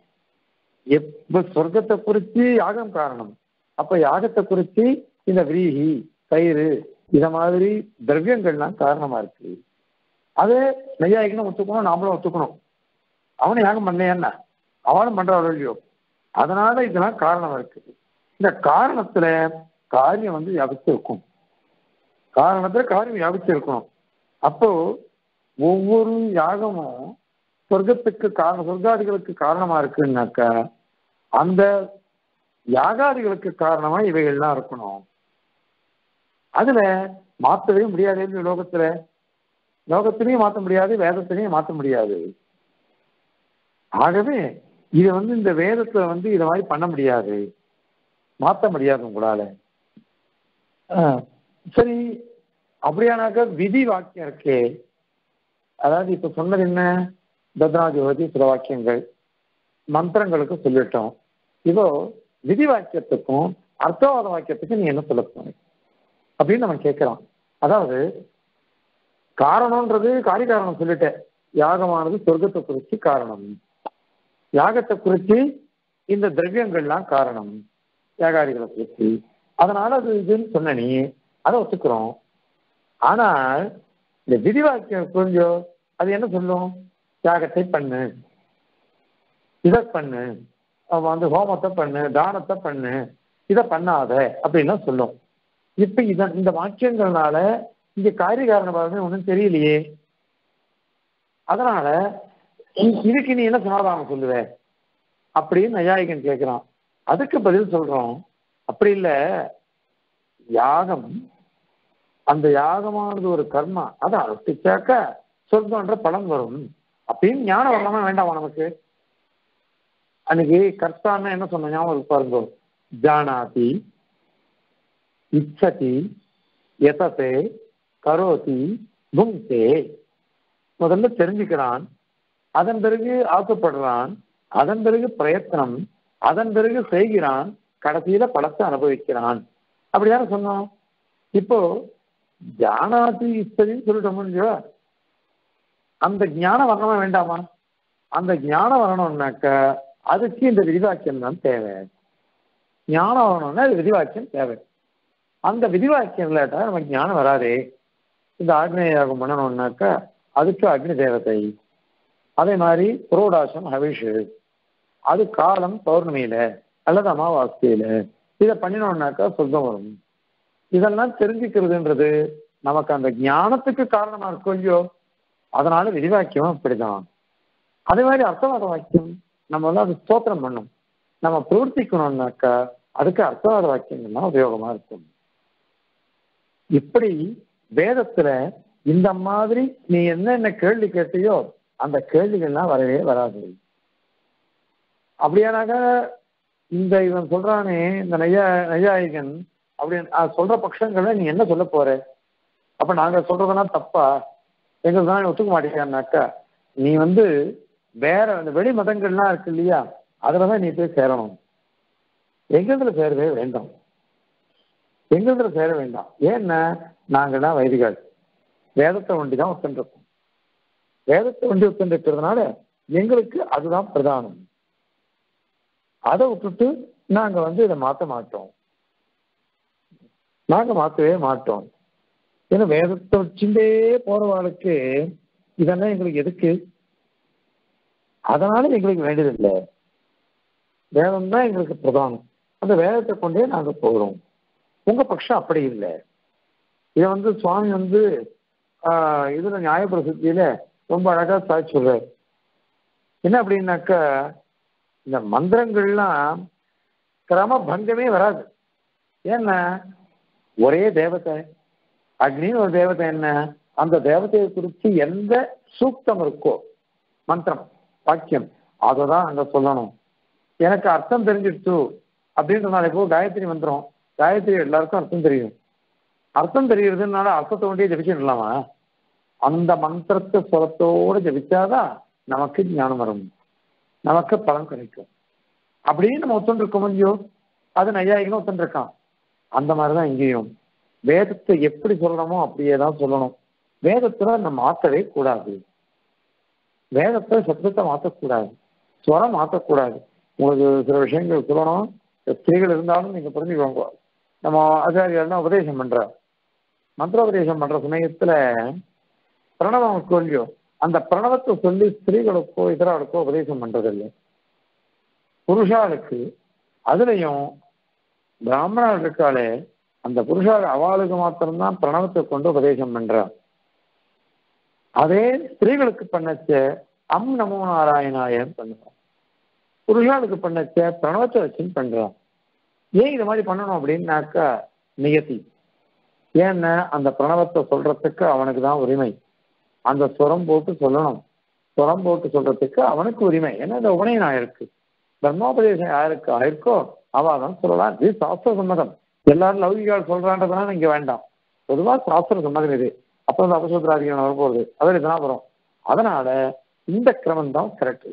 A: எப்ப சொர்க்கத்தை குறிச்சு யாகம் காரணம் அப்ப யாகத்தை குறிச்சு இந்த விரீகி கயிறு இத மாதிரி திரவியங்கள்லாம் காரணமா இருக்கு அதே நெய்யாயிக்கணும் ஒத்துக்கணும் நாமளும் ஒத்துக்கணும் அவனை யாகம் பண்ணேன்னா அவனும் பண்றாள் இல்லையோ அதனால இதெல்லாம் காரணம் இருக்கு இந்த காரணத்துல காரியம் வந்து வியாபிச்சு இருக்கும் காரணத்துல காரியம் வியாபிச்சு இருக்கணும் அப்போ ஒவ்வொரு யாகமும் சொர்க்கத்துக்கு காரணம் சொர்க்காதிகளுக்கு காரணமா இருக்குன்னாக்கா அந்த யாகாதிகளுக்கு காரணமா இவைகள்லாம் இருக்கணும் அதுல மாத்தவே முடியாது இந்த லோகத்துல லோகத்திலையும் மாத்த முடியாது வேதத்திலையும் மாத்த முடியாது ஆகவே இது வந்து இந்த வேதத்துல வந்து இத மாதிரி பண்ண முடியாது மாத்த முடியாது உங்களால ஆஹ், சரி அப்படியானாக்க விதி வாக்கியம் இருக்கே அதாவது இப்ப சொன்னது என்ன பத்ராஜோதி சில வாக்கியங்கள் மந்திரங்களுக்கு சொல்லிட்டோம் இப்போ விதி வாக்கியத்துக்கும் அர்த்தவாத வாக்கியத்துக்கும் நீ என்ன சொல்ல போற அப்படின்னு நம்ம கேட்கிறோம் அதாவது காரணம்ன்றது காரிகாரணம் சொல்லிட்டேன் யாகமானது சொர்க்கத்தை குறிச்சு காரணம் யாகத்தை குறிச்சு இந்த திரவியங்கள்லாம் காரணம் யாகாதிகளை குறிச்சு அதனால அது இதுன்னு சொன்ன நீ அதை ஒத்துக்கிறோம் ஆனால் இந்த விதி வாக்கியம் கொஞ்சம் அது என்ன சொல்லும் யாகத்தை பண்ணு இதை பண்ணு அவன் வந்து ஹோமத்தை பண்ணு தானத்தை பண்ணு இதை பண்ணாத அப்படின்லாம் சொல்லும் இப்ப இத இந்த வாக்கியங்கள்னால இங்க காரியகாரண பாவமே ஒன்றும் தெரியலையே அதனால இ- இதுக்கு நீ என்ன சமாதானம் சொல்லுவ அப்படின்னு நையாயிகன் கேட்கிறான் அதுக்கு பதில் சொல்றோம் அப்படி இல்ல யாகம் அந்த யாகமானது ஒரு கர்மா அதை அனுஷ்டிச்சாக்க சொர்க்கம்ன்ற பலன் வரும் அப்படின்னு ஞானம் வரலாமா வேண்டாமா நமக்கு அன்னைக்கு கர்த்தான்னா என்ன சொன்ன ஞாபகம் இருக்கு பாருங்க ஜானாதி இச்சதி எதத்தே கரோதி புங்தே முதல்ல தெரிஞ்சுக்கிறான் அதன் பிறகு ஆசைப்படுறான் அதன் பிறகு பிரயத்தனம் அதன் பிறகு செய்கிறான் கடைசியில பலத்தை அனுபவிக்கிறான் அப்படிதானே சொன்னோம் இப்போ ஜானாதி இச்சதின்னு சொல்லிட்டோம் இல்லையா அந்த ஞானம் வரணுமா வேண்டாமா அந்த ஞானம் வரணும்னாக்க அதுக்கு இந்த விதிவாக்கியம் தான் தேவை ஞானம் வரணும்னா அது விதிவாக்கியம் தேவை அந்த விதிவாக்கியம் இல்லாட்டா நமக்கு ஞானம் வராதே இந்த ஆக்னேய யாகம் பண்ணணும்னாக்கா அதுக்கு அக்னி தேவதை அதே மாதிரி புரோடாசம் ஹவிஷு அது காலம் பௌர்ணமியில அல்லது அமாவாசையில இதை பண்ணினோம்னாக்கா சொர்க்கம் வரும் இதெல்லாம் தெரிஞ்சுக்கிறதுன்றது நமக்கு அந்த ஞானத்துக்கு காரணமா இருக்கும் இல்லையோ அதனால விதிவாக்கியம் அப்படிதான் அதே மாதிரி அர்த்தவாத வாக்கியம் நம்ம வந்து அது ஸ்தோத்திரம் பண்ணும் நம்ம பிரவர்த்திக்கணும்னாக்கா அதுக்கு அர்த்தவாத வாக்கியங்கள் தான் உபயோகமா இருக்கும் இப்படி வேதத்துல இந்த மாதிரி நீ என்னென்ன கேள்வி கேட்டியோ அந்த கேள்விகள்லாம் வரவே வராது அப்படியானாக்க இந்த இவன் சொல்றானே இந்த நையா நையாயிகன் அப்படின்னு சொல்ற பட்சங்களை நீ என்ன சொல்ல போற அப்ப நாங்க சொல்றதெல்லாம் தப்பா எங்களுக்கு தான் ஒத்துக்க மாட்டேங்கிறான்னாக்கா நீ வந்து வேற இந்த வெளி மதங்கள்லாம் இருக்கு இல்லையா அதுலதான் நீ போய் சேரணும் எங்கதுல சேரவே வேண்டாம் எங்கதுல சேர வேண்டாம் ஏன்னா நாங்கள்லாம் வைதிகள் வேதத்தை ஒண்டி தான் ஒத்துருக்கோம் வேதத்தை ஒண்டி ஒத்துருக்கிறதுனால எங்களுக்கு அதுதான் பிரதானம் அதை விட்டுட்டு நாங்க வந்து இதை மாற்ற மாட்டோம் நாங்க மாற்றவே மாட்டோம் ஏன்னா வேதத்தை வச்சுட்டே போறவாளுக்கு இதெல்லாம் எங்களுக்கு எதுக்கு அதனால எங்களுக்கு வேண்டியதில்லை வேதம் தான் எங்களுக்கு பிரதானம் அந்த வேதத்தை கொண்டே நாங்க போகிறோம் உங்க பட்சம் அப்படி இல்லை இதை வந்து சுவாமி வந்து ஆஹ் இதுல நியாயப்பிரசித்தியில ரொம்ப அழகா சாட்சி சொல்றாரு என்ன அப்படின்னாக்கா இந்த மந்திரங்கள்லாம் கிரம பங்கமே வராது ஏன்னா ஒரே தேவதை அக்னின்னு ஒரு தேவதை என்ன அந்த தேவதையை குறித்து எந்த சூக்தம் இருக்கோ மந்திரம் வாக்கியம் அதை தான் அங்க சொல்லணும் எனக்கு அர்த்தம் தெரிஞ்சிடுச்சு அப்படின்னு சொன்னாலே இப்போ காயத்ரி மந்திரம் காயத்ரி எல்லாருக்கும் அர்த்தம் தெரியும் அர்த்தம் தெரிகிறதுனால அர்த்தத்தை ஒன்றே ஜபிச்சிடலாமா அந்த மந்திரத்தை சுரத்தோடு ஜபிச்சாதான் நமக்கு ஞானம் வரும் நமக்கு பலன் கிடைக்கும் அப்படின்னு நம்ம ஒத்துருக்கோம் இல்லையோ அது நையாயிகளும் ஒத்துருக்கான் அந்த மாதிரிதான் இங்கேயும் வேதத்தை எப்படி சொல்லணுமோ அப்படியே தான் சொல்லணும் வேதத்துல நம்ம மாற்றவே கூடாது வேதத்தை சத்தத்தை மாற்றக்கூடாது ஸ்வரம் மாற்றக்கூடாது உங்களுக்கு சில விஷயங்கள் சொல்லணும் ஸ்திரீகள் இருந்தாலும் நீங்க புரிஞ்சுக்கோங்க நம்ம ஆச்சாரியர்னா உபதேசம் பண்ற மந்திரோபதேசம் பண்ற சமயத்துல பிரணவம் சொல்லியோ அந்த பிரணவத்தை சொல்லி ஸ்திரீகளுக்கோ இதராளுக்கோ உபதேசம் பண்றதில்லை புருஷாளுக்கு அதுலயும் பிராமணர் இருக்காளே அந்த புருஷாள் அவளுக்கு மாத்திரம்தான் பிரணவத்தை கொண்டு உபதேசம் பண்றா அதே ஸ்திரீகளுக்கு பண்ணச்ச அம் நமோ நாராயணாயன் பண்ணுறான் புருஷாளுக்கு பண்ணச்ச பிரணவத்தை வச்சுன்னு பண்றான் ஏன் இது மாதிரி பண்ணணும் அப்படின்னாக்கா நியத்தி ஏன்னா அந்த பிரணவத்தை சொல்றதுக்கு அவனுக்கு தான் உரிமை அந்த சுரம் போட்டு சொல்லணும் சுரம் போட்டு சொல்றதுக்கு அவனுக்கு உரிமை ஏன்னா இந்த உபநயனம் ஆயிருக்கு பிரம்மோபதேசம் யாருக்கு ஆயிருக்கோ அவ தான் சொல்லலாம் இது சாஸ்திர சம்மதம் எல்லாரும் லௌகிகால் சொல்றான்றதுனால இங்க வேண்டாம் பொதுவா சாஸ்திர சம்மதம் இது அப்போ வந்து அபசூத்திராதிகள் வரப்போகுது அதில் இதெல்லாம் வரும் அதனால இந்த கிரமம் தான் கரெக்ட்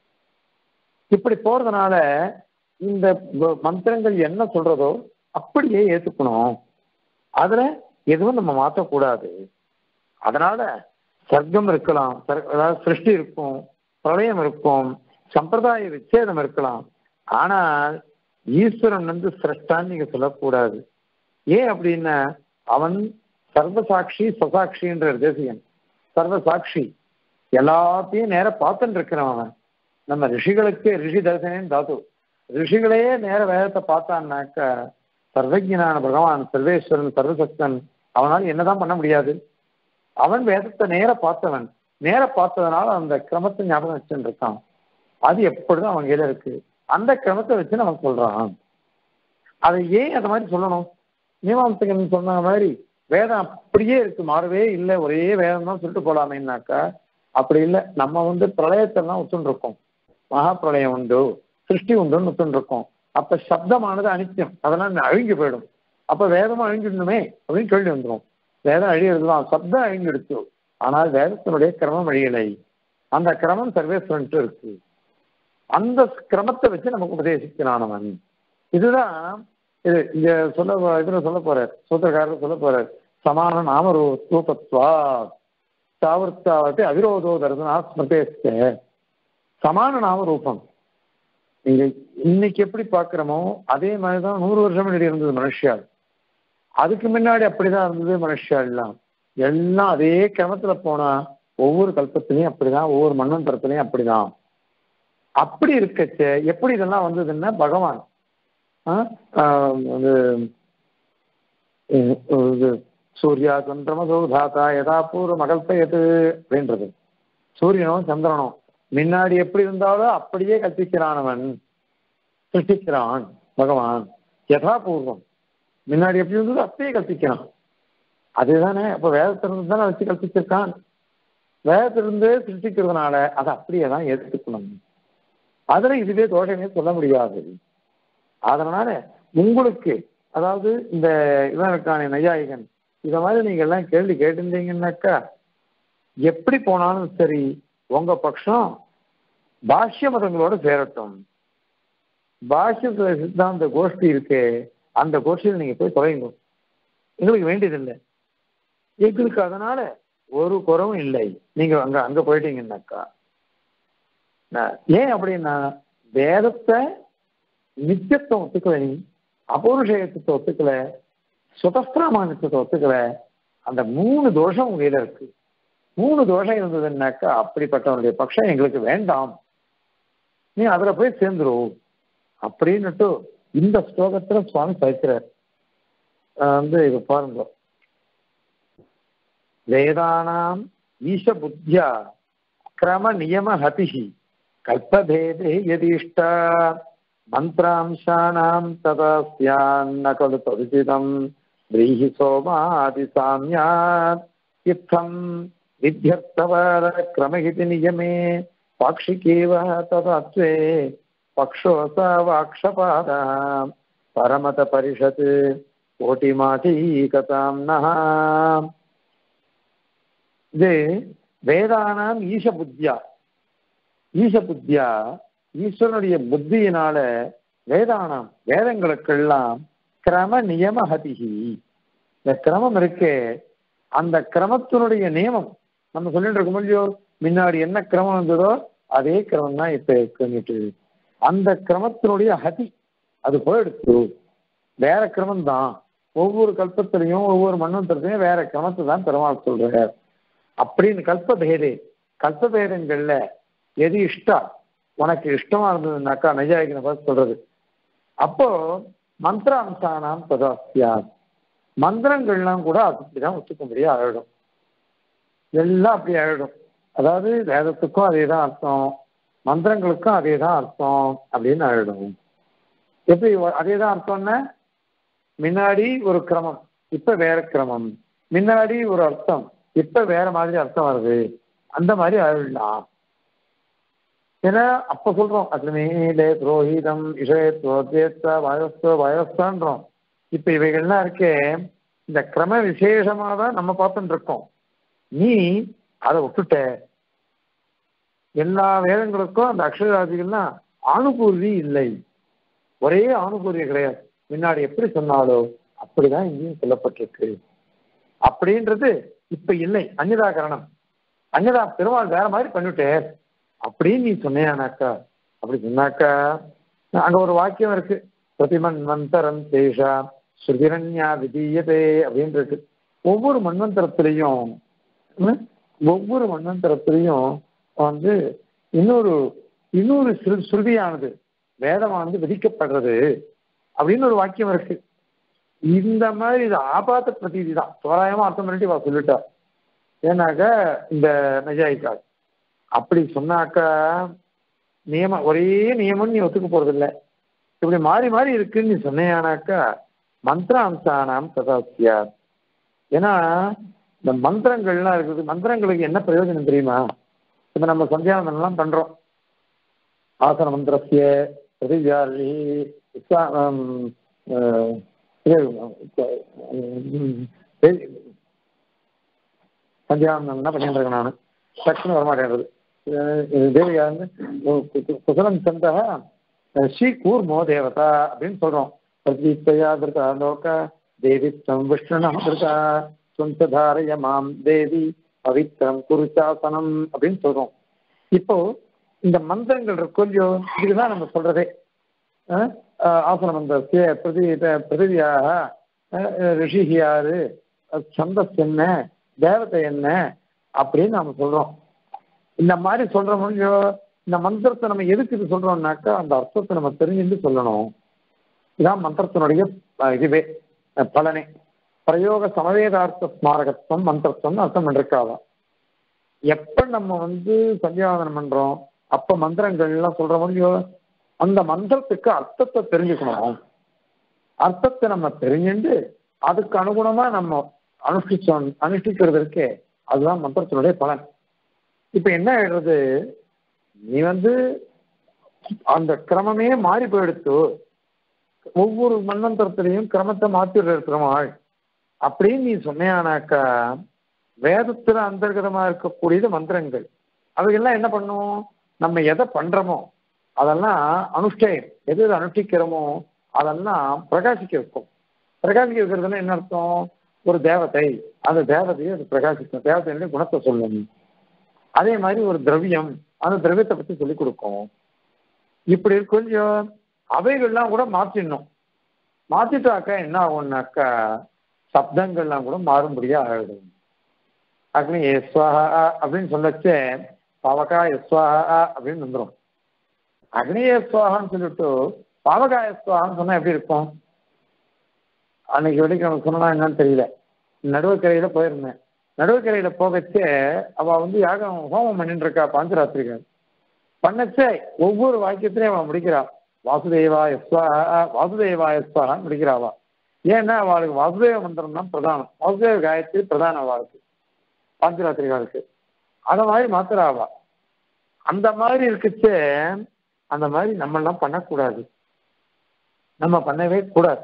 A: இப்படி போறதுனால இந்த மந்திரங்கள் என்ன சொல்றதோ அப்படியே ஏத்துக்கணும் அதுல எதுவும் நம்ம மாற்றக்கூடாது அதனால சர்க்கம் இருக்கலாம் அதாவது சிருஷ்டி இருக்கும் பிரளயம் இருக்கும் சம்பிரதாய விச்சேதம் இருக்கலாம் ஆனால் ஈஸ்வரன் வந்து சிரஷ்டான்னு நீங்க சொல்லக்கூடாது ஏன் அப்படின்னா அவன் சர்வசாட்சி சசாட்சின்ற தேசியன் சர்வசாட்சி எல்லாத்தையும் நேர பார்த்துட்டு இருக்கிறவன் அவன் நம்ம ரிஷிகளுக்கு ரிஷி தரிசனம் தாத்து ரிஷிகளே நேர வேதத்தை பார்த்தான்னாக்க சர்வஜனான பகவான் சர்வேஸ்வரன் சர்வசக்தன் அவனால் என்னதான் பண்ண முடியாது அவன் வேதத்தை நேர பார்த்தவன் நேர பார்த்ததுனால அந்த கிரமத்தை ஞாபகம் வச்சுட்டு இருக்கான் அது எப்பொழுதும் அவன் கையில இருக்கு அந்த கிரமத்தை வச்சு நம்ம சொல்றான் அதை ஏன் அந்த மாதிரி சொல்லணும் மீமாம்சகன் சொன்ன மாதிரி வேதம் அப்படியே இருக்கு மாறவே இல்லை ஒரே வேதம் தான் சொல்லிட்டு போலாமேனாக்கா அப்படி இல்லை நம்ம வந்து பிரளயத்தை தான் ஒத்துன்னு இருக்கோம் மகா பிரளயம் உண்டு சிருஷ்டி உண்டுன்னு இருக்கோம் அப்ப சப்தமானது அனித்தியம் அதெல்லாம் அழிஞ்சு போயிடும் அப்ப வேதமும் அழிஞ்சிடணுமே அப்படின்னு கேள்வி வந்துடும் வேதம் அழியிறதுலாம் சப்தம் அழிஞ்சிடுச்சு ஆனால் வேதத்தினுடைய கிரமம் அழியலை அந்த கிரமம் சர்வேஸ்வரன்ட்டு இருக்கு அந்த கிரமத்தை வச்சு நமக்கு உபதேசிக்கிறானவன் இதுதான் இது இங்க சொல்ல இதுல சொல்ல போறார் சூத்திரக்காரர் சொல்ல போறார் சமான நாம ரூபத்வா சாவர்த்தாவத்தை அவிரோதோ தர்சனா ஸ்மிருதேஸ்த சமான நாம ரூபம் நீங்க இன்னைக்கு எப்படி பாக்குறோமோ அதே மாதிரிதான் நூறு வருஷம் முன்னாடி இருந்தது மனுஷியால் அதுக்கு முன்னாடி அப்படிதான் இருந்தது மனுஷியா எல்லாம் எல்லாம் அதே கிரமத்துல போனா ஒவ்வொரு கல்பத்திலையும் அப்படிதான் ஒவ்வொரு மண்வந்தரத்திலையும் அப்படிதான் அப்படி இருக்கச்ச எப்படி இதெல்லாம் வந்ததுன்னா பகவான் இது சூர்யா சந்திரமதோ தாத்தா யதா பூர்வ மகல்பயது அப்படின்றது சூரியனும் சந்திரனும் முன்னாடி எப்படி இருந்தாலும் அப்படியே கற்பிக்கிறானவன் சிருஷ்டிக்கிறான் பகவான் யதா பூர்வம் முன்னாடி எப்படி இருந்ததோ அப்படியே கற்பிக்கிறான் அதுதானே அப்ப வேதத்திலிருந்து தானே வச்சு கற்பிச்சிருக்கான் வேதத்திலிருந்து சிருஷ்டிக்கிறதுனால அதை அப்படியே தான் எடுத்துக்கணும் அதுல இதுவே தோஷமே சொல்ல முடியாது அதனால உங்களுக்கு அதாவது இந்த இவன் இருக்கானே நையாயிகன் இத மாதிரி நீங்க எல்லாம் கேள்வி கேட்டிருந்தீங்கன்னாக்கா எப்படி போனாலும் சரி உங்க பட்சம் பாஷ்ய மதங்களோட சேரட்டும் பாஷ்ய சித்தாந்த கோஷ்டி இருக்கே அந்த கோஷ்டியில் நீங்க போய் தொலைங்க எங்களுக்கு வேண்டியதில்லை எங்களுக்கு அதனால ஒரு குறவும் இல்லை நீங்க அங்க அங்க போயிட்டீங்கன்னாக்கா ஏன் அப்படின்னா வேதத்தை நித்தியத்துவம் ஒத்துக்கல நீ அபௌருஷயத்துவத்தை ஒத்துக்கல சுதஸ்திரமானத்தை ஒத்துக்கல அந்த மூணு தோஷம் உங்க கையில இருக்கு மூணு தோஷம் இருந்ததுன்னாக்கா அப்படிப்பட்டவனுடைய பட்சம் எங்களுக்கு வேண்டாம் நீ அதுல போய் சேர்ந்துரும் அப்படின்னுட்டு இந்த ஸ்லோகத்துல சுவாமி சாய்க்கிறார் வந்து இது பாருங்க வேதானாம் ஈஷ புத்தியா கிரம நியம ஹதிஹி கல்பபேதே யதிஷ்ட மந்திராம்சானாம் ததா ஸ்யாन्न खलु तदुचितम् व्रीहि सोमादिसाम्यात् इत्थम् विध्यर्थवादक्रमहिति नियमे पाक्षिकेव तदत्वे पक्षो स वाक्षपादः परमतपरिषत् कोटिमाठीकतां नः இது வேதானாம் ஈஷ புத்தியா ஈஷ புத்தியா ஈஸ்வரனுடைய புத்தியினால வேதானாம் வேதங்களுக்கெல்லாம் கிரம நியம ஹதிகி இந்த கிரமம் இருக்கே அந்த கிரமத்தினுடைய நியமம் நம்ம சொல்லிட்டு இருக்கோம் இல்லையோ முன்னாடி என்ன கிரமம் இருந்ததோ அதே கிரமம் தான் இப்ப இருக்குன்னுட்டு அந்த கிரமத்தினுடைய ஹதி அது போயிடுச்சு வேற கிரமம் தான் ஒவ்வொரு கல்பத்திலையும் ஒவ்வொரு மண்வந்தரத்தையும் வேற கிரமத்தை தான் பெருமாள் சொல்றார் அப்படின்னு கல்பபேதே கல்பபேதங்கள்ல எது இஷ்டம் உனக்கு இஷ்டமா இருந்ததுனாக்கா நைஜாயிகனை பார்த்து சொல்றது அப்போ மந்திர அம்சானாம் ததாஸ்தியா மந்திரங்கள்லாம் கூட அப்படிதான் ஒத்துக்கும்படியே ஆயிடும் எல்லாம் அப்படி ஆயிடும் அதாவது வேதத்துக்கும் அதே தான் அர்த்தம் மந்திரங்களுக்கும் அதே தான் அர்த்தம் அப்படின்னு ஆயிடும் எப்படி அதே தான் அர்த்தம்னா முன்னாடி ஒரு கிரமம் இப்ப வேற கிரமம் முன்னாடி ஒரு அர்த்தம் இப்ப வேற மாதிரி அர்த்தம் வருது அந்த மாதிரி ஆயிடலாம் ஏன்னா அப்ப சொல்றோம் அக்னிமீலே புரோஹிதம் இஷயத்வோத்வேத்த வயஸ்தோ வயஸ்தான்றோம் இப்ப இவைகள்லாம் இருக்கே இந்த கிரம விசேஷமா தான் நம்ம பார்த்துட்டு இருக்கோம் நீ அதை விட்டுட்ட எல்லா வேதங்களுக்கும் அந்த அக்ஷராதிகள்லாம் ஆணுபூர்வி இல்லை ஒரே ஆணுபூர்வி கிடையாது முன்னாடி எப்படி சொன்னாலோ அப்படிதான் இங்கேயும் சொல்லப்பட்டிருக்கு அப்படின்றது இப்ப இல்லை அந்நிதாகரணம் அந்நிதா பெருமாள் வேற மாதிரி பண்ணிவிட்டேன் அப்படின்னு நீ சொன்னியானாக்கா அப்படி சொன்னாக்கா அங்க ஒரு வாக்கியம் இருக்கு பிரதிமன் மந்தரம் தேஷா ஸ்ருதிரண்யா விதீயதே அப்படின்னு இருக்கு ஒவ்வொரு மண்வந்தரத்திலையும் ஒவ்வொரு மண்வந்தரத்திலையும் வந்து இன்னொரு இன்னொரு ஸ்ருதியானது வேதமானது விதிக்கப்படுறது அப்படின்னு ஒரு வாக்கியம் இருக்கு இந்த மாதிரி இது ஆபாத்த பிரதீதி தான் தோராயமா அர்த்தம் பண்ணிட்டு வா சொல்லிட்டா ஏன்னாக்க இந்த நஜாயிக்கா அப்படி சொன்னாக்கா நியமம் ஒரே நியமம் நீ ஒத்துக்க போறது இல்லை இப்படி மாறி மாறி இருக்குன்னு நீ சொன்னேனாக்கா மந்திர அம்சானாம் சதாசியா ஏன்னா இந்த மந்திரங்கள்லாம் இருக்குது மந்திரங்களுக்கு என்ன பிரயோஜனம் தெரியுமா இப்ப நம்ம சந்தியாவந்தனம்லாம் பண்றோம் ஆசன மந்திரஸ்ய பிரதிஜாலி சந்தியாவந்தம் என்ன பண்ணிட்டு இருக்கேன் நான் டக்குன்னு வரமாட்டேன்றது தேவியா வந்து குசலம் சந்தா ஸ்ரீ கூர்மோ தேவதா அப்படின்னு சொல்றோம் பிரதீப்தயா திருதா லோக தேவித்வம் விஷ்ணுனம் திருதா சுந்ததாரய மாம் தேவி பவித்ரம் குருச்சாசனம் அப்படின்னு சொல்றோம் இப்போ இந்த மந்திரங்கள் இருக்கும் இல்லையோ இதுதான் நம்ம சொல்றதே அஹ் அஹ் ஆசன மந்திரத்திய பிரதி பிரதிவியாக ரிஷி யாரு சந்தஸ் என்ன தேவதை என்ன அப்படின்னு நாம சொல்றோம் இந்த மாதிரி சொல்ற முடியும் இந்த மந்திரத்தை நம்ம எதுக்கு இது சொல்றோம்னாக்கா அந்த அர்த்தத்தை நம்ம தெரிஞ்சுட்டு சொல்லணும் இதான் மந்திரத்தினுடைய அஹ், இதுவே அஹ், பலனே பிரயோக சமவேதார்த்த ஸ்மாரகத்துவம் மந்திரத்துவம் அர்த்தம் பண்ணிருக்காவா எப்ப நம்ம வந்து சந்தியாவதனம் பண்றோம் அப்ப மந்திரங்கள் எல்லாம் சொல்ற முடியும் அந்த மந்திரத்துக்கு அர்த்தத்தை தெரிஞ்சுக்கணும் அர்த்தத்தை நம்ம தெரிஞ்சுண்டு அதுக்கு அனுகுணமா நம்ம அனுஷ்டிச்சோம் அனுஷ்டிக்கிறது இருக்கே அதுதான் மந்திரத்தினுடைய பலன் இப்ப என்ன ஆயிடுறது நீ வந்து அந்த கிரமமே மாறி போயிடுத்து ஒவ்வொரு மன்வந்தரத்திலையும் கிரமத்தை மாத்திடுற இருக்கிறவாள் அப்படின்னு நீ சொன்னியானாக்கா வேதத்துல அந்தர்கதமா இருக்கக்கூடியது மந்திரங்கள் அவைகள்லாம் என்ன பண்ணும் நம்ம எதை பண்றோமோ அதெல்லாம் அனுஷ்டயம் எது எது அனுஷ்டிக்கிறோமோ அதெல்லாம் பிரகாசிக்க வைக்கும் பிரகாசிக்க வைக்கிறதுனா என்ன அர்த்தம் ஒரு தேவதை அந்த தேவதையை அது பிரகாசிக்கும் தேவதையினுடைய குணத்தை சொல்லணும் அதே மாதிரி ஒரு திரவியம் அந்த திரவியத்தை பத்தி சொல்லிக் கொடுக்கும் இப்படி கொஞ்சம் அவைகள்லாம் கூட மாற்றிடணும் மாத்திட்டாக்கா என்ன ஆகும்னாக்கா சப்தங்கள்லாம் கூட மாறும்படியா ஆயிடும் அக்னி எஸ்வாஹா அப்படின்னு சொல்லச்சே பாவகா எஸ்வாஹா அப்படின்னு வந்துடும் அக்னி எஸ்வாஹான்னு சொல்லிட்டு பாவகா எஸ்வாஹான்னு சொன்னா எப்படி இருக்கும் அன்னைக்கு வெள்ளிக்கிழமை சொன்னா என்னன்னு தெரியல நடுவக்கரையில போயிருந்தேன் நடுவக்கரையில போகச்சே அவ வந்து யாகம் ஹோமம் பண்ணிட்டு இருக்கா பாஞ்சராத்திரிகள் பண்ணச்சே ஒவ்வொரு வாக்கியத்திலையும் அவன் முடிக்கிறா வாசுதேவா எஸ்வா வாசுதேவா எஸ்வான்னு முடிக்கிறாவா ஏன்னா அவளுக்கு வாசுதேவ மந்திரம் தான் பிரதானம் வாசுதேவ காயத்ரி பிரதான அவளுக்கு பாஞ்சராத்திரிகளுக்கு அத மாதிரி மாத்திராவா அந்த மாதிரி இருக்குச்சே அந்த மாதிரி நம்ம எல்லாம் பண்ணக்கூடாது நம்ம பண்ணவே கூடாது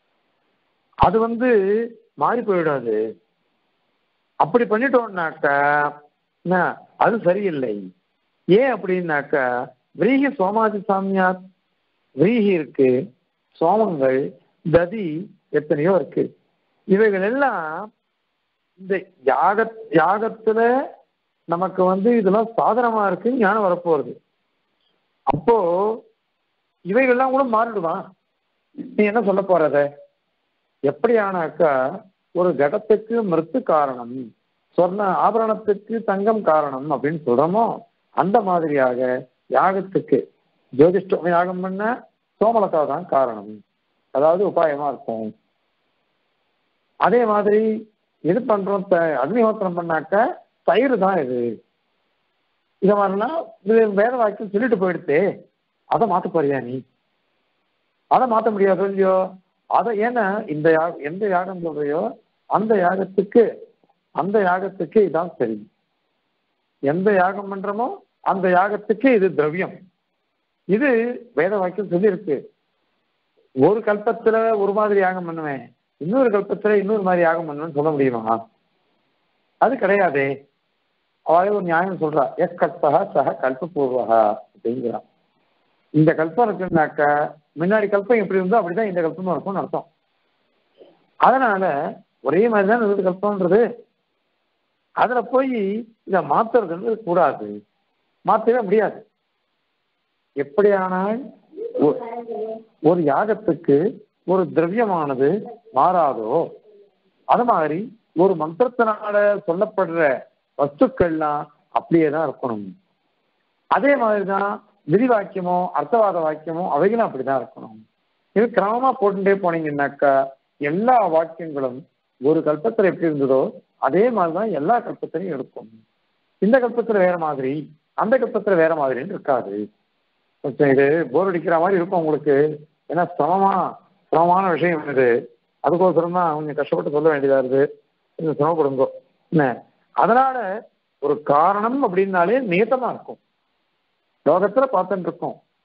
A: அது வந்து மாறி போயிடாது அப்படி பண்ணிட்டோம்னாக்கா என்ன, அது சரியில்லை ஏன் அப்படின்னாக்கா விரீகி சோமாதி சாமியார் விரீகி இருக்கு சோமங்கள் ததி எத்தனையோ இருக்கு இவைகள் எல்லாம் இந்த யாக யாகத்துல நமக்கு வந்து இதெல்லாம் சாதனமா இருக்கு ஞானம் வரப்போறது அப்போ இவைகள்லாம் கூட மாறிடுவான் நீ என்ன சொல்ல போறத எப்படியானாக்கா ஒரு கடத்துக்கு மிருத்து காரணம் சொர்ண ஆபரணத்துக்கு தங்கம் காரணம் அப்படின்னு சொல்றோமோ அந்த மாதிரியாக யாகத்துக்கு ஜோதிஷ்டம் யாகம் பண்ண சோமலதா தான் காரணம் அதாவது உபாயமா இருக்கும் அதே மாதிரி இது பண்றோம் த- அக்னிஹோத்திரம் பண்ணாக்க தயிர் தான் இது இத மாதிரிலாம் இது வேற வாக்கியம் சொல்லிட்டு போயிடுத்தே அதை மாத்த போறியா நீ அதை மாத்த முடியாது இல்லையோ அதை ஏன்னா இந்த யா- எந்த யாகம் சொல்றியோ அந்த யாகத்துக்கு அந்த யாகத்துக்கு இதான் சரி எந்த யாகம் பண்றோமோ அந்த யாகத்துக்கு இது திரவியம் இது வேத வாக்கியம் சொல்லியிருக்கு ஒரு கல்பத்துல ஒரு மாதிரி யாகம் பண்ணுவேன் இன்னொரு கல்பத்துல இன்னொரு மாதிரி யாகம் பண்ணுவேன்னு சொல்ல முடியுமா அது கிடையாதே அவளே ஒரு நியாயம் சொல்றா எஸ் கல்பகா சக கல்பபூர்வகா அப்படிங்கிறான் இந்த கல்பம் இருக்குன்னாக்க முன்னாடி கல்பம் எப்படி இருந்தோ அப்படிதான் இந்த கல்பமும் இருக்கும்னு அர்த்தம் அதனால ஒரே மாதிரி தான் இருந்தது கல்பம்ன்றது அதுல போய் இதை மாத்துறதுன்றது கூடாது மாத்தவே முடியாது எப்படியானால் ஒ- ஒரு யாகத்துக்கு ஒரு திரவியமானது மாறாதோ அது மாதிரி ஒரு மந்திரத்தினால சொல்லப்படுற வஸ்துக்கள்லாம் அப்படியே தான் இருக்கணும் அதே மாதிரிதான் விதி வாக்கியமோ அர்த்தவாத வாக்கியமோ அவைகளும் அப்படிதான் இருக்கணும் இது கிரமமா போட்டுட்டே போனீங்கன்னாக்கா எல்லா வாக்கியங்களும் ஒரு கல்பத்துல எப்படி இருந்ததோ அதே மாதிரிதான் எல்லா கல்பத்திலையும் இருக்கும் இந்த கல்பத்துல வேற மாதிரி அந்த கல்பத்துல வேற மாதிரின்னு இருக்காது கொஞ்சம் இது போர் அடிக்கிற மாதிரி இருக்கும் உங்களுக்கு ஏன்னா சிரமமா சிரமமான விஷயம் இது அதுக்கோசரம் தான் கொஞ்சம் கஷ்டப்பட்டு சொல்ல வேண்டியதா இருக்கு கொஞ்சம் சிரமப்படுங்க என்ன அதனால ஒரு காரணம் அப்படின்னாலே நியத்தமா இருக்கும் லோகத்துல பார்த்துட்டு இருக்கோம்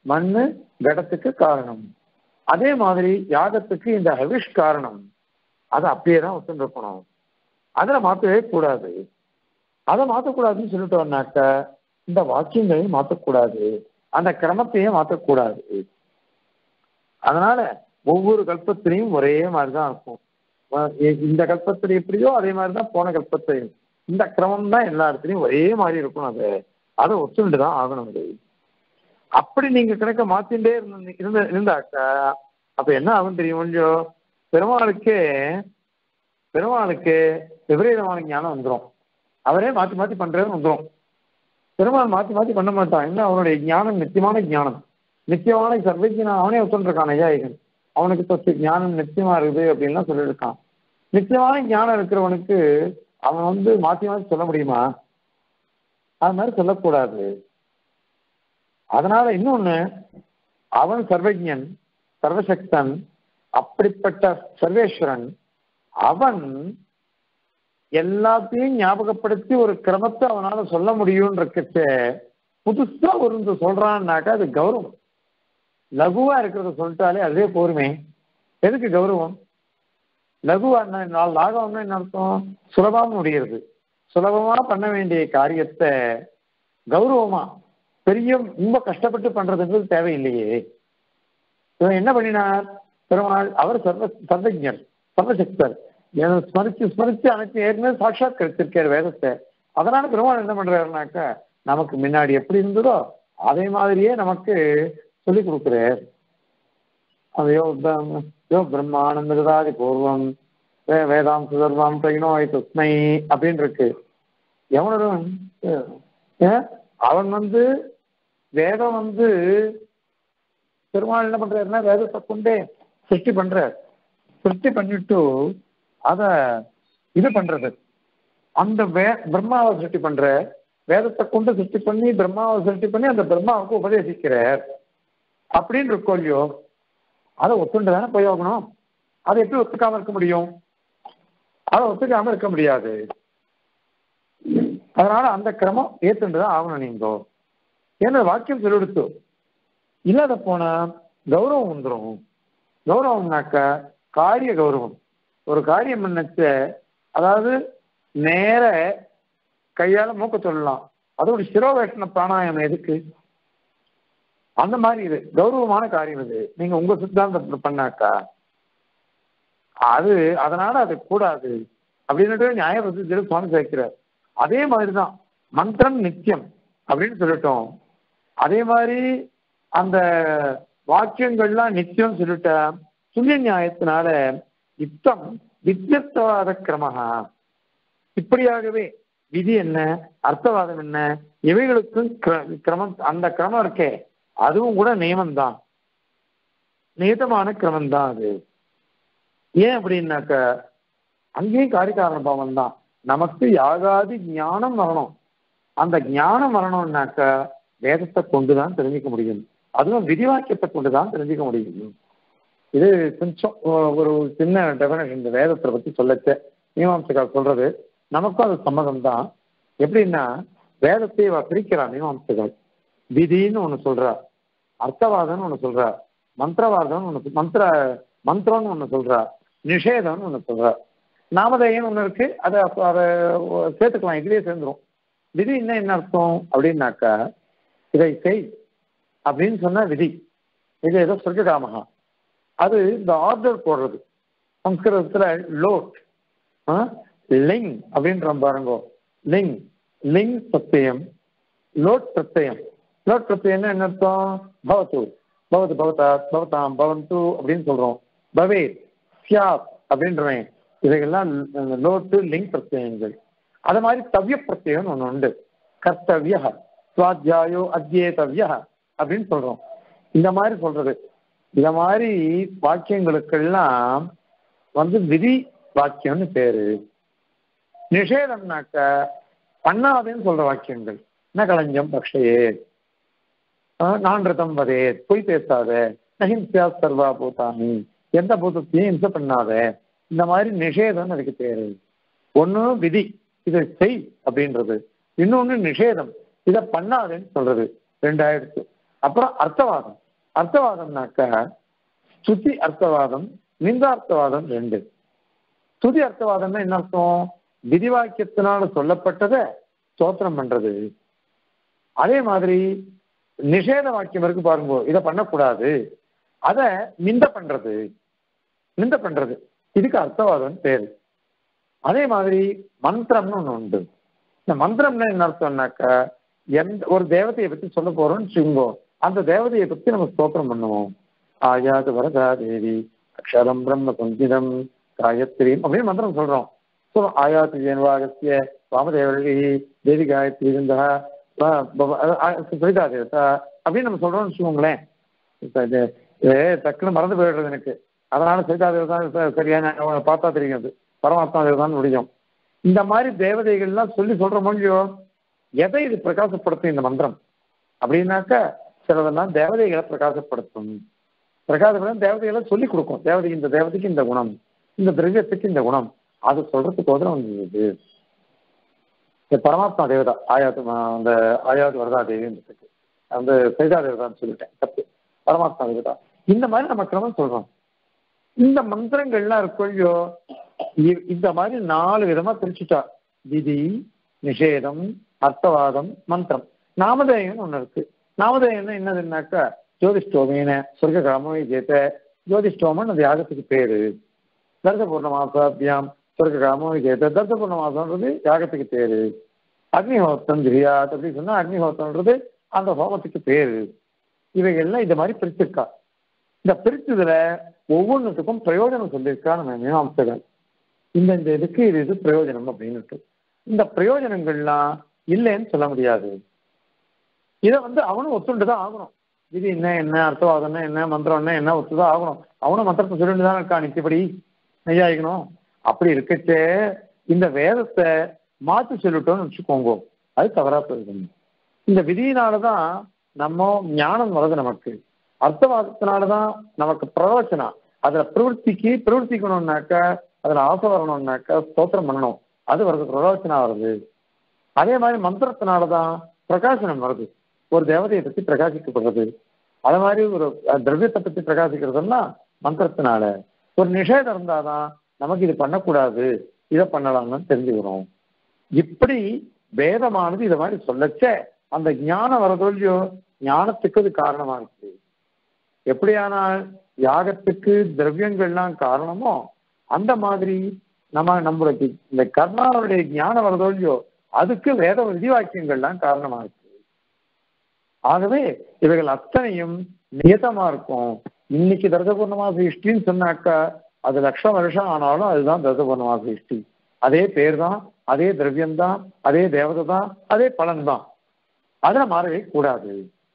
A: மண்ணு கடத்துக்கு காரணம் அதே மாதிரி யாகத்துக்கு இந்த ஹவிஷ் காரணம் அதை அப்படியே தான் ஒத்துருக்கணும் அதுல மாற்றவே கூடாது அதை மாற்றக்கூடாதுன்னு சொல்லிட்டோம்னாக்க இந்த வாக்கியங்களையும் மாற்றக்கூடாது அந்த கிரமத்தையும் மாற்றக்கூடாது அதனால ஒவ்வொரு கல்பத்திலையும் ஒரே மாதிரி தான் இருக்கும் இந்த கல்பத்துல எப்படியோ அதே மாதிரி தான் போன கல்பத்திலையும் இந்த கிரமம் தான் எல்லா இடத்துலையும் ஒரே மாதிரி இருக்கும் அது அதை ஒத்துண்டு தான் ஆகணும் அது அப்படி நீங்க கணக்க மாத்திண்டே இருந்த இருந்த இருந்தாக்கா அப்ப என்ன ஆகும் தெரியும் கொஞ்சம் பெருமாளுக்கே பெருமாளுக்கு விபரீதமான ஞானம் வந்துடும் அவரே மாத்தி மாத்தி பண்றதுன்னு வந்துடும் பெருமாள் மாத்தி மாத்தி பண்ண மாட்டான் என்ன அவனுடைய ஞானம் நித்தியமான ஞானம் நித்தியமான சர்வஜன அவனே ஒத்துருக்கான் ஐயாயிகன் அவனுக்கு தொத்து ஞானம் நித்தியமா இருக்குது அப்படின்லாம் சொல்லியிருக்கான் நித்தியமான ஞானம் இருக்கிறவனுக்கு அவன் வந்து மாத்தி மாத்தி சொல்ல முடியுமா அது மாதிரி சொல்லக்கூடாது அதனால இன்னொன்னு அவன் சர்வஜன் சர்வசக்தன் அப்படிப்பட்ட சர்வேஸ்வரன் அவன் எல்லாத்தையும் ஞாபகப்படுத்தி ஒரு கிரமத்தை அவனால சொல்ல முடியும்ன்றக்க புதுசா ஒரு சொல்றான்னாக்கா அது கௌரவம் லகுவா இருக்கிறத சொல்லிட்டாலே அதுவே போருமே எதுக்கு கௌரவம் லகுவா நாலு லாகவம்னா என்ன அர்த்தம் சுலபமா முடிகிறது சுலபமா பண்ண வேண்டிய காரியத்தை கௌரவமா பெரிய ரொம்ப கஷ்டப்பட்டு பண்றதுன்றது தேவையில்லையே இவன் என்ன பண்ணினார் பெருமாள் அவர் சர்வ சர்வஜர் சர்வசக்தர் ஸ்மரிச்சு ஸ்மரிச்சு அனைத்து ஏற்கனவே சாட்சாத் கிடைச்சிருக்காரு வேதத்தை அதனால பெருமாள் என்ன பண்றாருனாக்கா நமக்கு முன்னாடி எப்படி இருந்ததோ அதே மாதிரியே நமக்கு சொல்லி கொடுக்குறார் அது யோ யோ பிரம்மானந்ததாதி பூர்வம் வேதாம் சுதர்வாம் தைனோ தஸ்மை அப்படின்னு இருக்கு எவனும் அவன் வந்து வேதம் வந்து பெருமாள் என்ன பண்றாருன்னா வேதத்தை கொண்டே சிருஷ்டி பண்றார் சிருஷ்டி பண்ணிட்டு அத இது பண்றது அந்த வே பிரம்மாவை சிருஷ்டி பண்ற வேதத்தை கொண்டு சிருஷ்டி பண்ணி பிரம்மாவை சிருஷ்டி பண்ணி அந்த பிரம்மாவுக்கு உபதேசிக்கிறார் அப்படின்னு இருக்கோ இல்லையோ அதை ஒத்துண்டு தானே போய் ஆகணும் அதை எப்படி ஒத்துக்காம இருக்க முடியும் அதை ஒத்துக்காம இருக்க முடியாது அதனால அந்த கிரமம் ஏத்துண்டு தான் ஆகணும் நீங்க ஏன்னா வாக்கியம் சொல்லிடுத்து இல்லாத போனா கௌரவம் வந்துடும் கௌரவம்னாக்க காரிய கௌரவம் ஒரு காரியம் பண்ணச்ச அதாவது நேர கையால மூக்க சொல்லலாம் அதோட சிரோவேஷன பிராணாயாமம் எதுக்கு அந்த மாதிரி இது கௌரவமான காரியம் இது நீங்க உங்க சித்தாந்தத்தை பண்ணாக்கா அது அதனால அது கூடாது அப்படின்னுட்டு நியாயபுரத்தில் சுவாமி சேர்க்கிறார் அதே மாதிரிதான் மந்திரம் நித்தியம் அப்படின்னு சொல்லிட்டோம் அதே மாதிரி அந்த வாக்கியங்கள்லாம் நித்தியம் சொல்லிட்ட துல்லிய நியாயத்தினால யுத்தம் வித்தியஸ்தவாத கிரமஹா இப்படியாகவே விதி என்ன அர்த்தவாதம் என்ன இவைகளுக்கும் கிரமம் அந்த கிரமம் இருக்கே அதுவும் கூட நியமம் தான் நியதமான கிரமம் தான் அது ஏன் அப்படின்னாக்க அங்கேயும் காரிகாரண பாவம் தான் நமக்கு யாகாதி ஞானம் வரணும் அந்த ஞானம் வரணும்னாக்க வேதத்தை கொண்டுதான் தெரிஞ்சுக்க முடியும் அதுவும் விதிவாக்கியத்தை கொண்டுதான் தெரிஞ்சுக்க முடியும் இது கொஞ்சம் ஒரு சின்ன டெபினேஷன் இந்த வேதத்தை பத்தி சொல்லச்ச மீமாம்சகால் சொல்றது நமக்கும் அது சம்மதம் தான் எப்படின்னா வேதத்தை பிரிக்கிறான் மீமாம்சகால் விதின்னு ஒண்ணு சொல்றா அர்த்தவாதம்னு ஒண்ணு சொல்றா மந்திரவாதம்னு ஒண்ணு மந்திர மந்திரம்னு ஒண்ணு சொல்றா நிஷேதம்னு ஒண்ணு சொல்றா நாமதேயம் ஒண்ணு இருக்கு அதை அதை சேர்த்துக்கலாம் இதுலயே சேர்ந்துரும் விதி என்ன என்ன அர்த்தம் அப்படின்னாக்கா இதை செய் அப்படின்னு சொன்னா விதி இது ஏதோ சொர்க்ககாமகா அது இந்த ஆர்டர் போடுறது சம்ஸ்கிருதத்துல லோட் லிங் அப்படின்ற பாருங்க லிங் லிங் பிரத்யம் லோட் பிரத்யம் லோட் பிரத்யம் என்ன அர்த்தம் பவத்து பவத்து பவதா பவதாம் பவந்து அப்படின்னு சொல்றோம் பவே சியாத் அப்படின்றவன் இதையெல்லாம் லோட்டு லிங் பிரத்யங்கள் அது மாதிரி தவ்ய பிரத்யம் ஒன்று உண்டு கர்த்தவிய சுவாத்தியாயோ அத்தியேதவ்ய அப்படின்னு சொல்றோம் இந்த மாதிரி சொல்றது இந்த மாதிரி வாக்கியங்களுக்கெல்லாம் வந்து விதி வாக்கியம்னு பேரு நிஷேதம்னாக்க பண்ணாதேன்னு சொல்ற வாக்கியங்கள் என்ன களஞ்சம் பக்ஷையே நான் ரதம் வதே பொய் பேசாத நஹிம்சியா சர்வா பூதாமி எந்த பூதத்தையும் இம்சை பண்ணாத இந்த மாதிரி நிஷேதம் அதுக்கு பேரு ஒண்ணு விதி இதை செய் அப்படின்றது இன்னொன்னு நிஷேதம் இதை பண்ணாதேன்னு சொல்றது ரெண்டாயிரத்து அப்புறம் அர்த்தவாதம் அர்த்தவாதம்னாக்க ஸ்துதி அர்த்தவாதம் நிந்தார்த்தவாதம் ரெண்டு ஸ்துதி அர்த்தவாதம்னா என்ன அர்த்தம் விதிவாக்கியத்தினால சொல்லப்பட்டதை ஸ்தோத்திரம் பண்றது அதே மாதிரி நிஷேத வாக்கியம் இருக்கு பாருங்க இதை பண்ணக்கூடாது அத நிந்த பண்றது நிந்த பண்றது இதுக்கு அர்த்தவாதம் பேரு அதே மாதிரி மந்திரம்னு ஒண்ணு உண்டு இந்த மந்திரம்னா என்ன அர்த்தம்னாக்கா எந்த ஒரு தேவதையை பத்தி சொல்ல போறோம்னு வச்சுக்கோங்க அந்த தேவதையை பத்தி நம்ம ஸ்தோத்திரம் பண்ணுவோம் ஆயாது வரதா தேவி அக்ஷரம் பிரம்ம சஞ்சிதம் காயத்ரி அப்படின்னு மந்திரம் சொல்றோம் சொல்றோம் ஆயாத்து ஜென்வாகசிய வாமதேவழி தேவி காயத்ரி இருந்தா சுவிதா தேவதா அப்படின்னு நம்ம சொல்றோம்னு வச்சுக்கோங்களேன் இப்ப இது இது டக்குன்னு மறந்து போயிடுறது எனக்கு அதனால சீதா தேவதான் சரியான அவனை பார்த்தா தெரியும் அது பரமாத்மா தேவதான் முடியும் இந்த மாதிரி தேவதைகள்லாம் சொல்லி சொல்ற மொழியோ எதை இது பிரகாசப்படுத்தும் இந்த மந்திரம் அப்படின்னாக்கா சிலதெல்லாம் தேவதைகளை பிரகாசப்படுத்தும் பிரகாசப்படுத்தும் தேவதைகளை சொல்லி கொடுக்கும் தேவதை இந்த தேவதைக்கு இந்த குணம் இந்த திரவியத்துக்கு இந்த குணம் அது சொல்றதுக்கு உதரம் வந்தது இந்த பரமாத்மா தேவதா ஆயாது அந்த ஆயாது வரதா தேவின்றதுக்கு அந்த சைதா தேவதான்னு சொல்லிட்டேன் தப்பு பரமாத்மா தேவதா இந்த மாதிரி நம்ம கிரமம் சொல்றோம் இந்த மந்திரங்கள்லாம் இருக்கொள்ளியோ இந்த மாதிரி நாலு விதமா பிரிச்சுட்டா விதி நிஷேதம் அர்த்தவாதம் மந்திரம் நாமதேயம் ஒண்ணு இருக்கு நாமதேயம்னா என்னதுன்னாக்கா ஜோதிஷ்டோமேன சொர்க்க காமவை ஜேத்த ஜோதிஷ்டோமன் அந்த யாகத்துக்கு பேரு தர்ச பூர்ணமாசாபியாம் சொர்க்க காமவை ஜேத்த தர்ச பூர்ணமாசம்ன்றது யாகத்துக்கு பேரு அக்னிஹோத்திரம் திரியாத் அப்படின்னு சொன்னா அக்னிஹோத்திரம்ன்றது அந்த ஹோமத்துக்கு பேரு இவைகள்லாம் இந்த மாதிரி பிரிச்சிருக்கா இந்த பிரிச்சதுல ஒவ்வொன்றுத்துக்கும் பிரயோஜனம் சொல்லியிருக்கா நம்ம மீமாம்சகர் இந்த இந்த இதுக்கு இது இது பிரயோஜனம் அப்படின்னு இந்த பிரயோஜனங்கள்லாம் இல்லைன்னு சொல்ல முடியாது இதை வந்து அவனும் ஒத்துண்டு தான் ஆகணும் இது என்ன என்ன அர்த்தவாதம்னா என்ன மந்திரம்னா என்ன ஒத்துதான் ஆகணும் அவனும் மந்திரத்தை சொல்லிட்டு தான் இருக்கா நிச்சயப்படி நெய்யாயிக்கணும் அப்படி இருக்கச்சே இந்த வேதத்தை மாற்றி சொல்லிட்டோம்னு வச்சுக்கோங்க அது தவறா போயிடும் இந்த விதியினாலதான் நம்ம ஞானம் வருது நமக்கு அர்த்தவாதத்தினாலதான் நமக்கு பிரவச்சனா அதுல பிரவൃத்திக்கு பிரவர்த்திக்கணும்னாக்கா அதுல ஆசை வரணும்னாக்கா ஸ்தோத்திரம் பண்ணணும் அது வருது பிரவச்சனா வருது அதே மாதிரி மந்திரத்தினாலதான் பிரகாசனம் வருது ஒரு தேவதையை பத்தி பிரகாசிக்கப்படுறது அது மாதிரி ஒரு திரவியத்தை பத்தி பிரகாசிக்கிறதுன்னா மந்திரத்தினால ஒரு நிஷேதம் இருந்தாதான் நமக்கு இது பண்ணக்கூடாது இதை பண்ணலாம்னு தெரிஞ்சுக்கிறோம் இப்படி வேதமானது இதை மாதிரி சொல்லச்சே அந்த ஞானம் வரதொல்லியோ ஞானத்துக்கு அது காரணமா இருக்கு எப்படியானால் யாகத்துக்கு திரவியங்கள்லாம் காரணமோ அந்த மாதிரி நம்ம நம்மளுக்கு இந்த கர்ணாவுடைய ஞானம் வரதோ இல்லையோ அதுக்கு வேத விதிவாக்கியங்கள்லாம் காரணமா இருக்கு ஆகவே இவைகள் அத்தனையும் நியதமா இருக்கும் இன்னைக்கு தர்சபூர்ணமாச இஷ்டின்னு சொன்னாக்கா அது லட்சம் வருஷம் ஆனாலும் அதுதான் தர்சபூர்ணமாச இஷ்டி அதே பேர் தான் அதே திரவியம் தான் அதே தேவதை தான் அதே பலன் தான் அதுல மாறவே கூடாது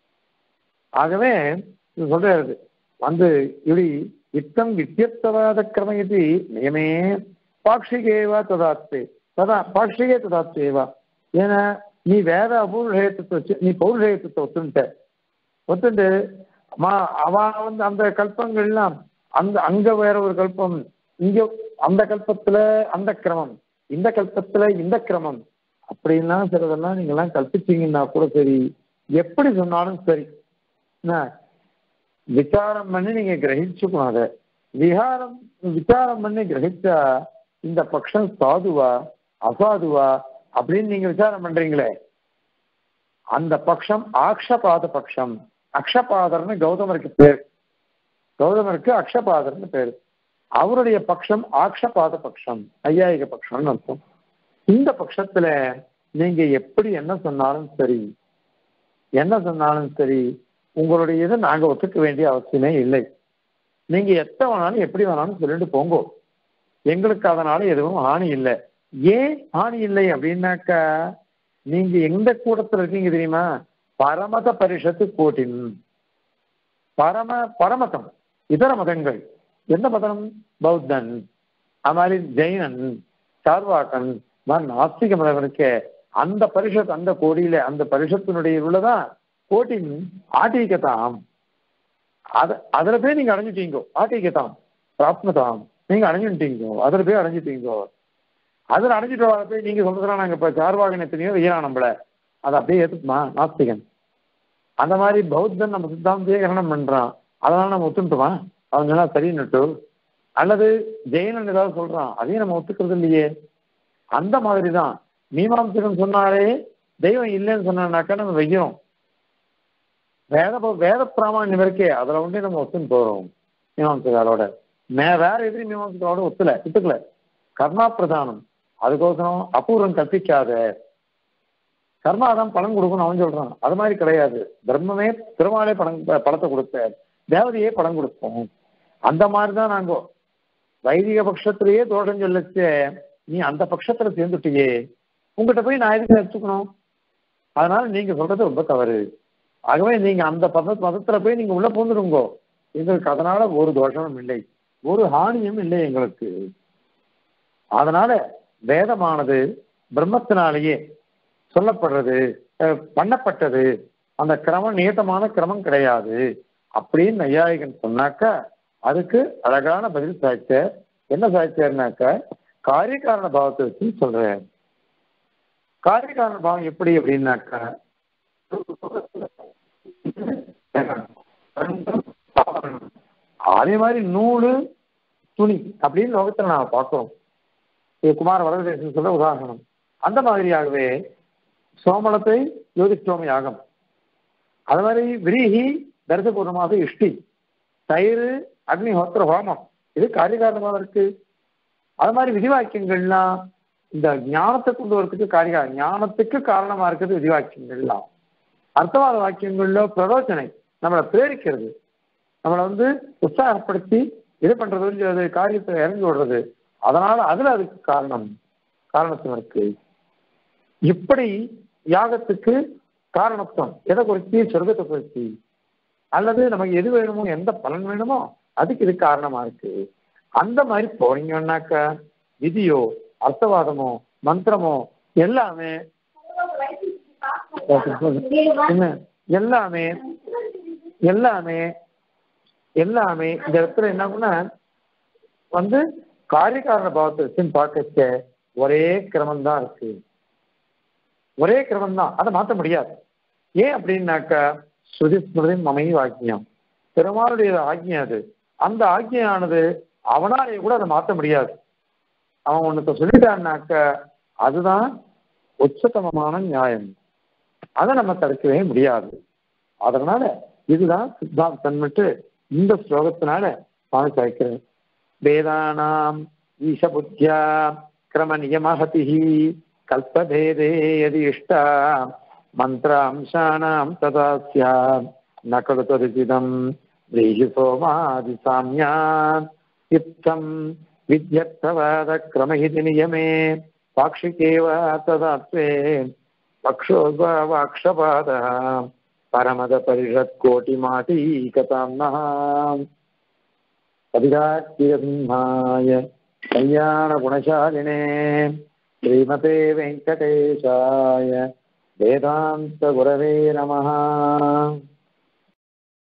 A: ஆகவே சொல்றது வந்து இப்படி யுத்தம் வித்தியர்த்தவாத கிரம இது நியமே பாக்ஷிகேவா ததாத்தே ததா பாக்ஷிகே ததாத்தேவா ஏன்னா நீ வேற அபூர்வத்தை வச்சு நீ பௌர்ஷயத்தை ஒத்துட்ட ஒத்துண்டு மா அவ வந்து அந்த கல்பங்கள்லாம் அந்த அங்க வேற ஒரு கல்பம் இங்க அந்த கல்பத்துல அந்த கிரமம் இந்த கல்பத்துல இந்த கிரமம் அப்படின்லாம் சிலதெல்லாம் நீங்க எல்லாம் கல்பிச்சீங்கன்னா கூட சரி எப்படி சொன்னாலும் சரி என்ன விசாரம் பண்ணி நீங்க கிரகிச்சுக்கணும் அதை விகாரம் விசாரம் பண்ணி கிரகிச்சா இந்த பட்சம் சாதுவா அசாதுவா அப்படின்னு நீங்க விசாரம் பண்றீங்களே அந்த பட்சம் ஆக்ஷபாத பட்சம் அக்ஷபாதர்னு கௌதமருக்கு பேர் கௌதமருக்கு அக்ஷபாதர்னு பேர் அவருடைய பட்சம் ஆக்ஷபாத பட்சம் ஐயாயிக பட்சம்னு அர்த்தம் இந்த பட்சத்துல நீங்க எப்படி என்ன சொன்னாலும் சரி என்ன சொன்னாலும் சரி உங்களுடைய இதை நாங்க ஒத்துக்க வேண்டிய அவசியமே இல்லை நீங்க எத்த வேணாலும் எப்படி வேணாலும் சொல்லிட்டு போங்க எங்களுக்கு அதனால எதுவும் ஹானி இல்லை ஏன் ஹானி இல்லை அப்படின்னாக்கா நீங்க எந்த கூட்டத்துல இருக்கீங்க தெரியுமா பரமத பரிஷத்து கோட்டின் பரம பரமதம் இதர மதங்கள் எந்த மதம் பௌத்தன் அது மாதிரி ஜெயினன் சார்வாக்கன் மாதிரி நாஸ்திக மதம் இருக்கே அந்த பரிஷத் அந்த கோடியில அந்த பரிஷத்தினுடைய உள்ளதான் கோட்டின் ஆட்டீகதாம் அத அதுல போய் நீங்க அடைஞ்சிட்டீங்கோ ஆட்டீகதாம் பிராப்னதாம் நீங்க அடைஞ்சுட்டீங்கோ அதுல போய் அடைஞ்சிட்டீங்கோ அதுல அடைஞ்சிட்டு வர போய் நீங்க சொல்றதுலாம் நாங்க இப்ப சார்வாகன் எத்தனையோ வையா நம்மள அதை அப்படியே ஏத்துக்குமா நாஸ்திகன் அந்த மாதிரி பௌத்தன் நம்ம சித்தாந்தத்தையே கிரகணம் பண்றான் அதனால நம்ம ஒத்துட்டுமா அவன் சொன்னா சரின்னுட்டு அல்லது ஜெயினன் ஏதாவது சொல்றான் அதையும் நம்ம ஒத்துக்கிறது இல்லையே அந்த மாதிரி தான் மீமாம்சகன் சொன்னாலே தெய்வம் இல்லைன்னு சொன்னாக்கா நம்ம வைக்கிறோம் வேத வேத பிராமணியம் இருக்கே அதுல வந்து நம்ம ஒத்துன்னு போறோம் மீமாம்சகாரோட மே வேற எதிரி மீமாம்சகாரோட ஒத்துல ஒத்துக்கல கர்மா பிரதானம் அதுக்கோசரம் அபூர்வம் கற்பிக்காத கர்மா தான் பலன் கொடுக்கணும் அவன் சொல்றான் அது மாதிரி கிடையாது தர்மமே திருமாலே படம் படத்தை கொடுத்த தேவதையே படம் கொடுப்போம் அந்த மாதிரி தான் நாங்க வைதிக பட்சத்திலேயே தோஷம் சொல்லச்சு நீ அந்த பட்சத்துல சேர்ந்துட்டியே உங்ககிட்ட போய் நான் எதுக்கு எடுத்துக்கணும் அதனால நீங்க சொல்றது ரொம்ப தவறு ஆகவே நீங்க அந்த பத மதத்துல போய் நீங்க உள்ள பூந்துடுங்கோ எங்களுக்கு அதனால ஒரு தோஷமும் இல்லை ஒரு ஹானியும் இல்லை எங்களுக்கு அதனால வேதமானது பிரம்மத்தினாலேயே சொல்லப்படுறது பண்ணப்பட்டது அந்த கிரமம் நியத்தமான கிரமம் கிடையாது அப்படின்னு நையாயிகன் சொன்னாக்கா அதுக்கு அழகான பதில் சாய்ச்சார் என்ன சாய்ச்சார்னாக்கா காரியகாரண பாவத்தை வச்சு சொல்றேன் காரியகாரண பாவம் எப்படி அப்படின்னாக்கா அதே மாதிரி நூலு துணி அப்படின்னு லோகத்துல நாம பார்க்கிறோம் இது குமார வரதேசன் சொல்ற உதாரணம் அந்த மாதிரியாகவே சோமலத்தை யோதிஷ்டோம யாகம் அது மாதிரி விரீஹி தரிசபூர்ணமாக இஷ்டி தயிர் அக்னிஹோத்திர ஹோமம் இது காரியகாரணமாக இருக்கு அது மாதிரி விதிவாக்கியங்கள்லாம் இந்த ஞானத்தை கொண்டு வரதுக்கு காரியா ஞானத்துக்கு காரணமா இருக்கிறது விதிவாக்கியங்கள்லாம் அர்த்தவாத வாக்கியங்கள்ல பிரரோச்சனை நம்மளை பிரேரிக்கிறது நம்மளை வந்து உற்சாகப்படுத்தி இது பண்றது அது காரியத்தை இறங்கி விடுறது அதனால அதுல அதுக்கு காரணம் காரணத்துவம் இருக்கு இப்படி யாகத்துக்கு காரணத்துவம் எதை குறித்து சொர்க்கத்தை குறித்து அல்லது நமக்கு எது வேணுமோ எந்த பலன் வேணுமோ அதுக்கு இது காரணமா இருக்கு அந்த மாதிரி போனீங்கன்னாக்க விதியோ அர்த்தவாதமோ மந்திரமோ எல்லாமே என்ன எல்லாமே எல்லாமே எல்லாமே இந்த இடத்துல என்ன வந்து காரியகாரண பாவத்தை வச்சுன்னு பார்க்க ஒரே கிரமம் தான் இருக்கு ஒரே கிரமம் தான் அதை மாற்ற முடியாது ஏன் அப்படின்னாக்கா ஸ்ருதி ஸ்மிருதி மமை வாக்கியம் பெருமாளுடைய ஆக்கியம் அது அந்த ஆக்கியானது அவனாலே கூட அதை மாற்ற முடியாது அவன் உனக்கு சொல்லிட்டான்னாக்க அதுதான் உச்சதமமான நியாயம் அதை நம்ம தடுக்கவே முடியாது அதனால இதுதான் சித்தாந்தன்னுட்டு இந்த ஸ்லோகத்தினால சுவாமி சாய்க்கிறேன் வேதானாம் ஈஷபுத்தியா கிரம நியமஹதி கல்பபேதே யதி இஷ்டா மந்திராம்சானாம் ததா ஸ்யாத் ந கடு தரிசிதம் व्रीहि सोमादिसाम्यात् इत्थम् विद्यर्थवादक्रमहिति नियमे पाक्षिकेव तदात्वे पक्षो वाक्षपादः परमदपरिषत्कोटिमाटीकताम्नः कविरात्रिसिंहाय कल्याणगुणशालिने श्रीमते वेङ्कटेशाय वेदान्तगुरवे नमः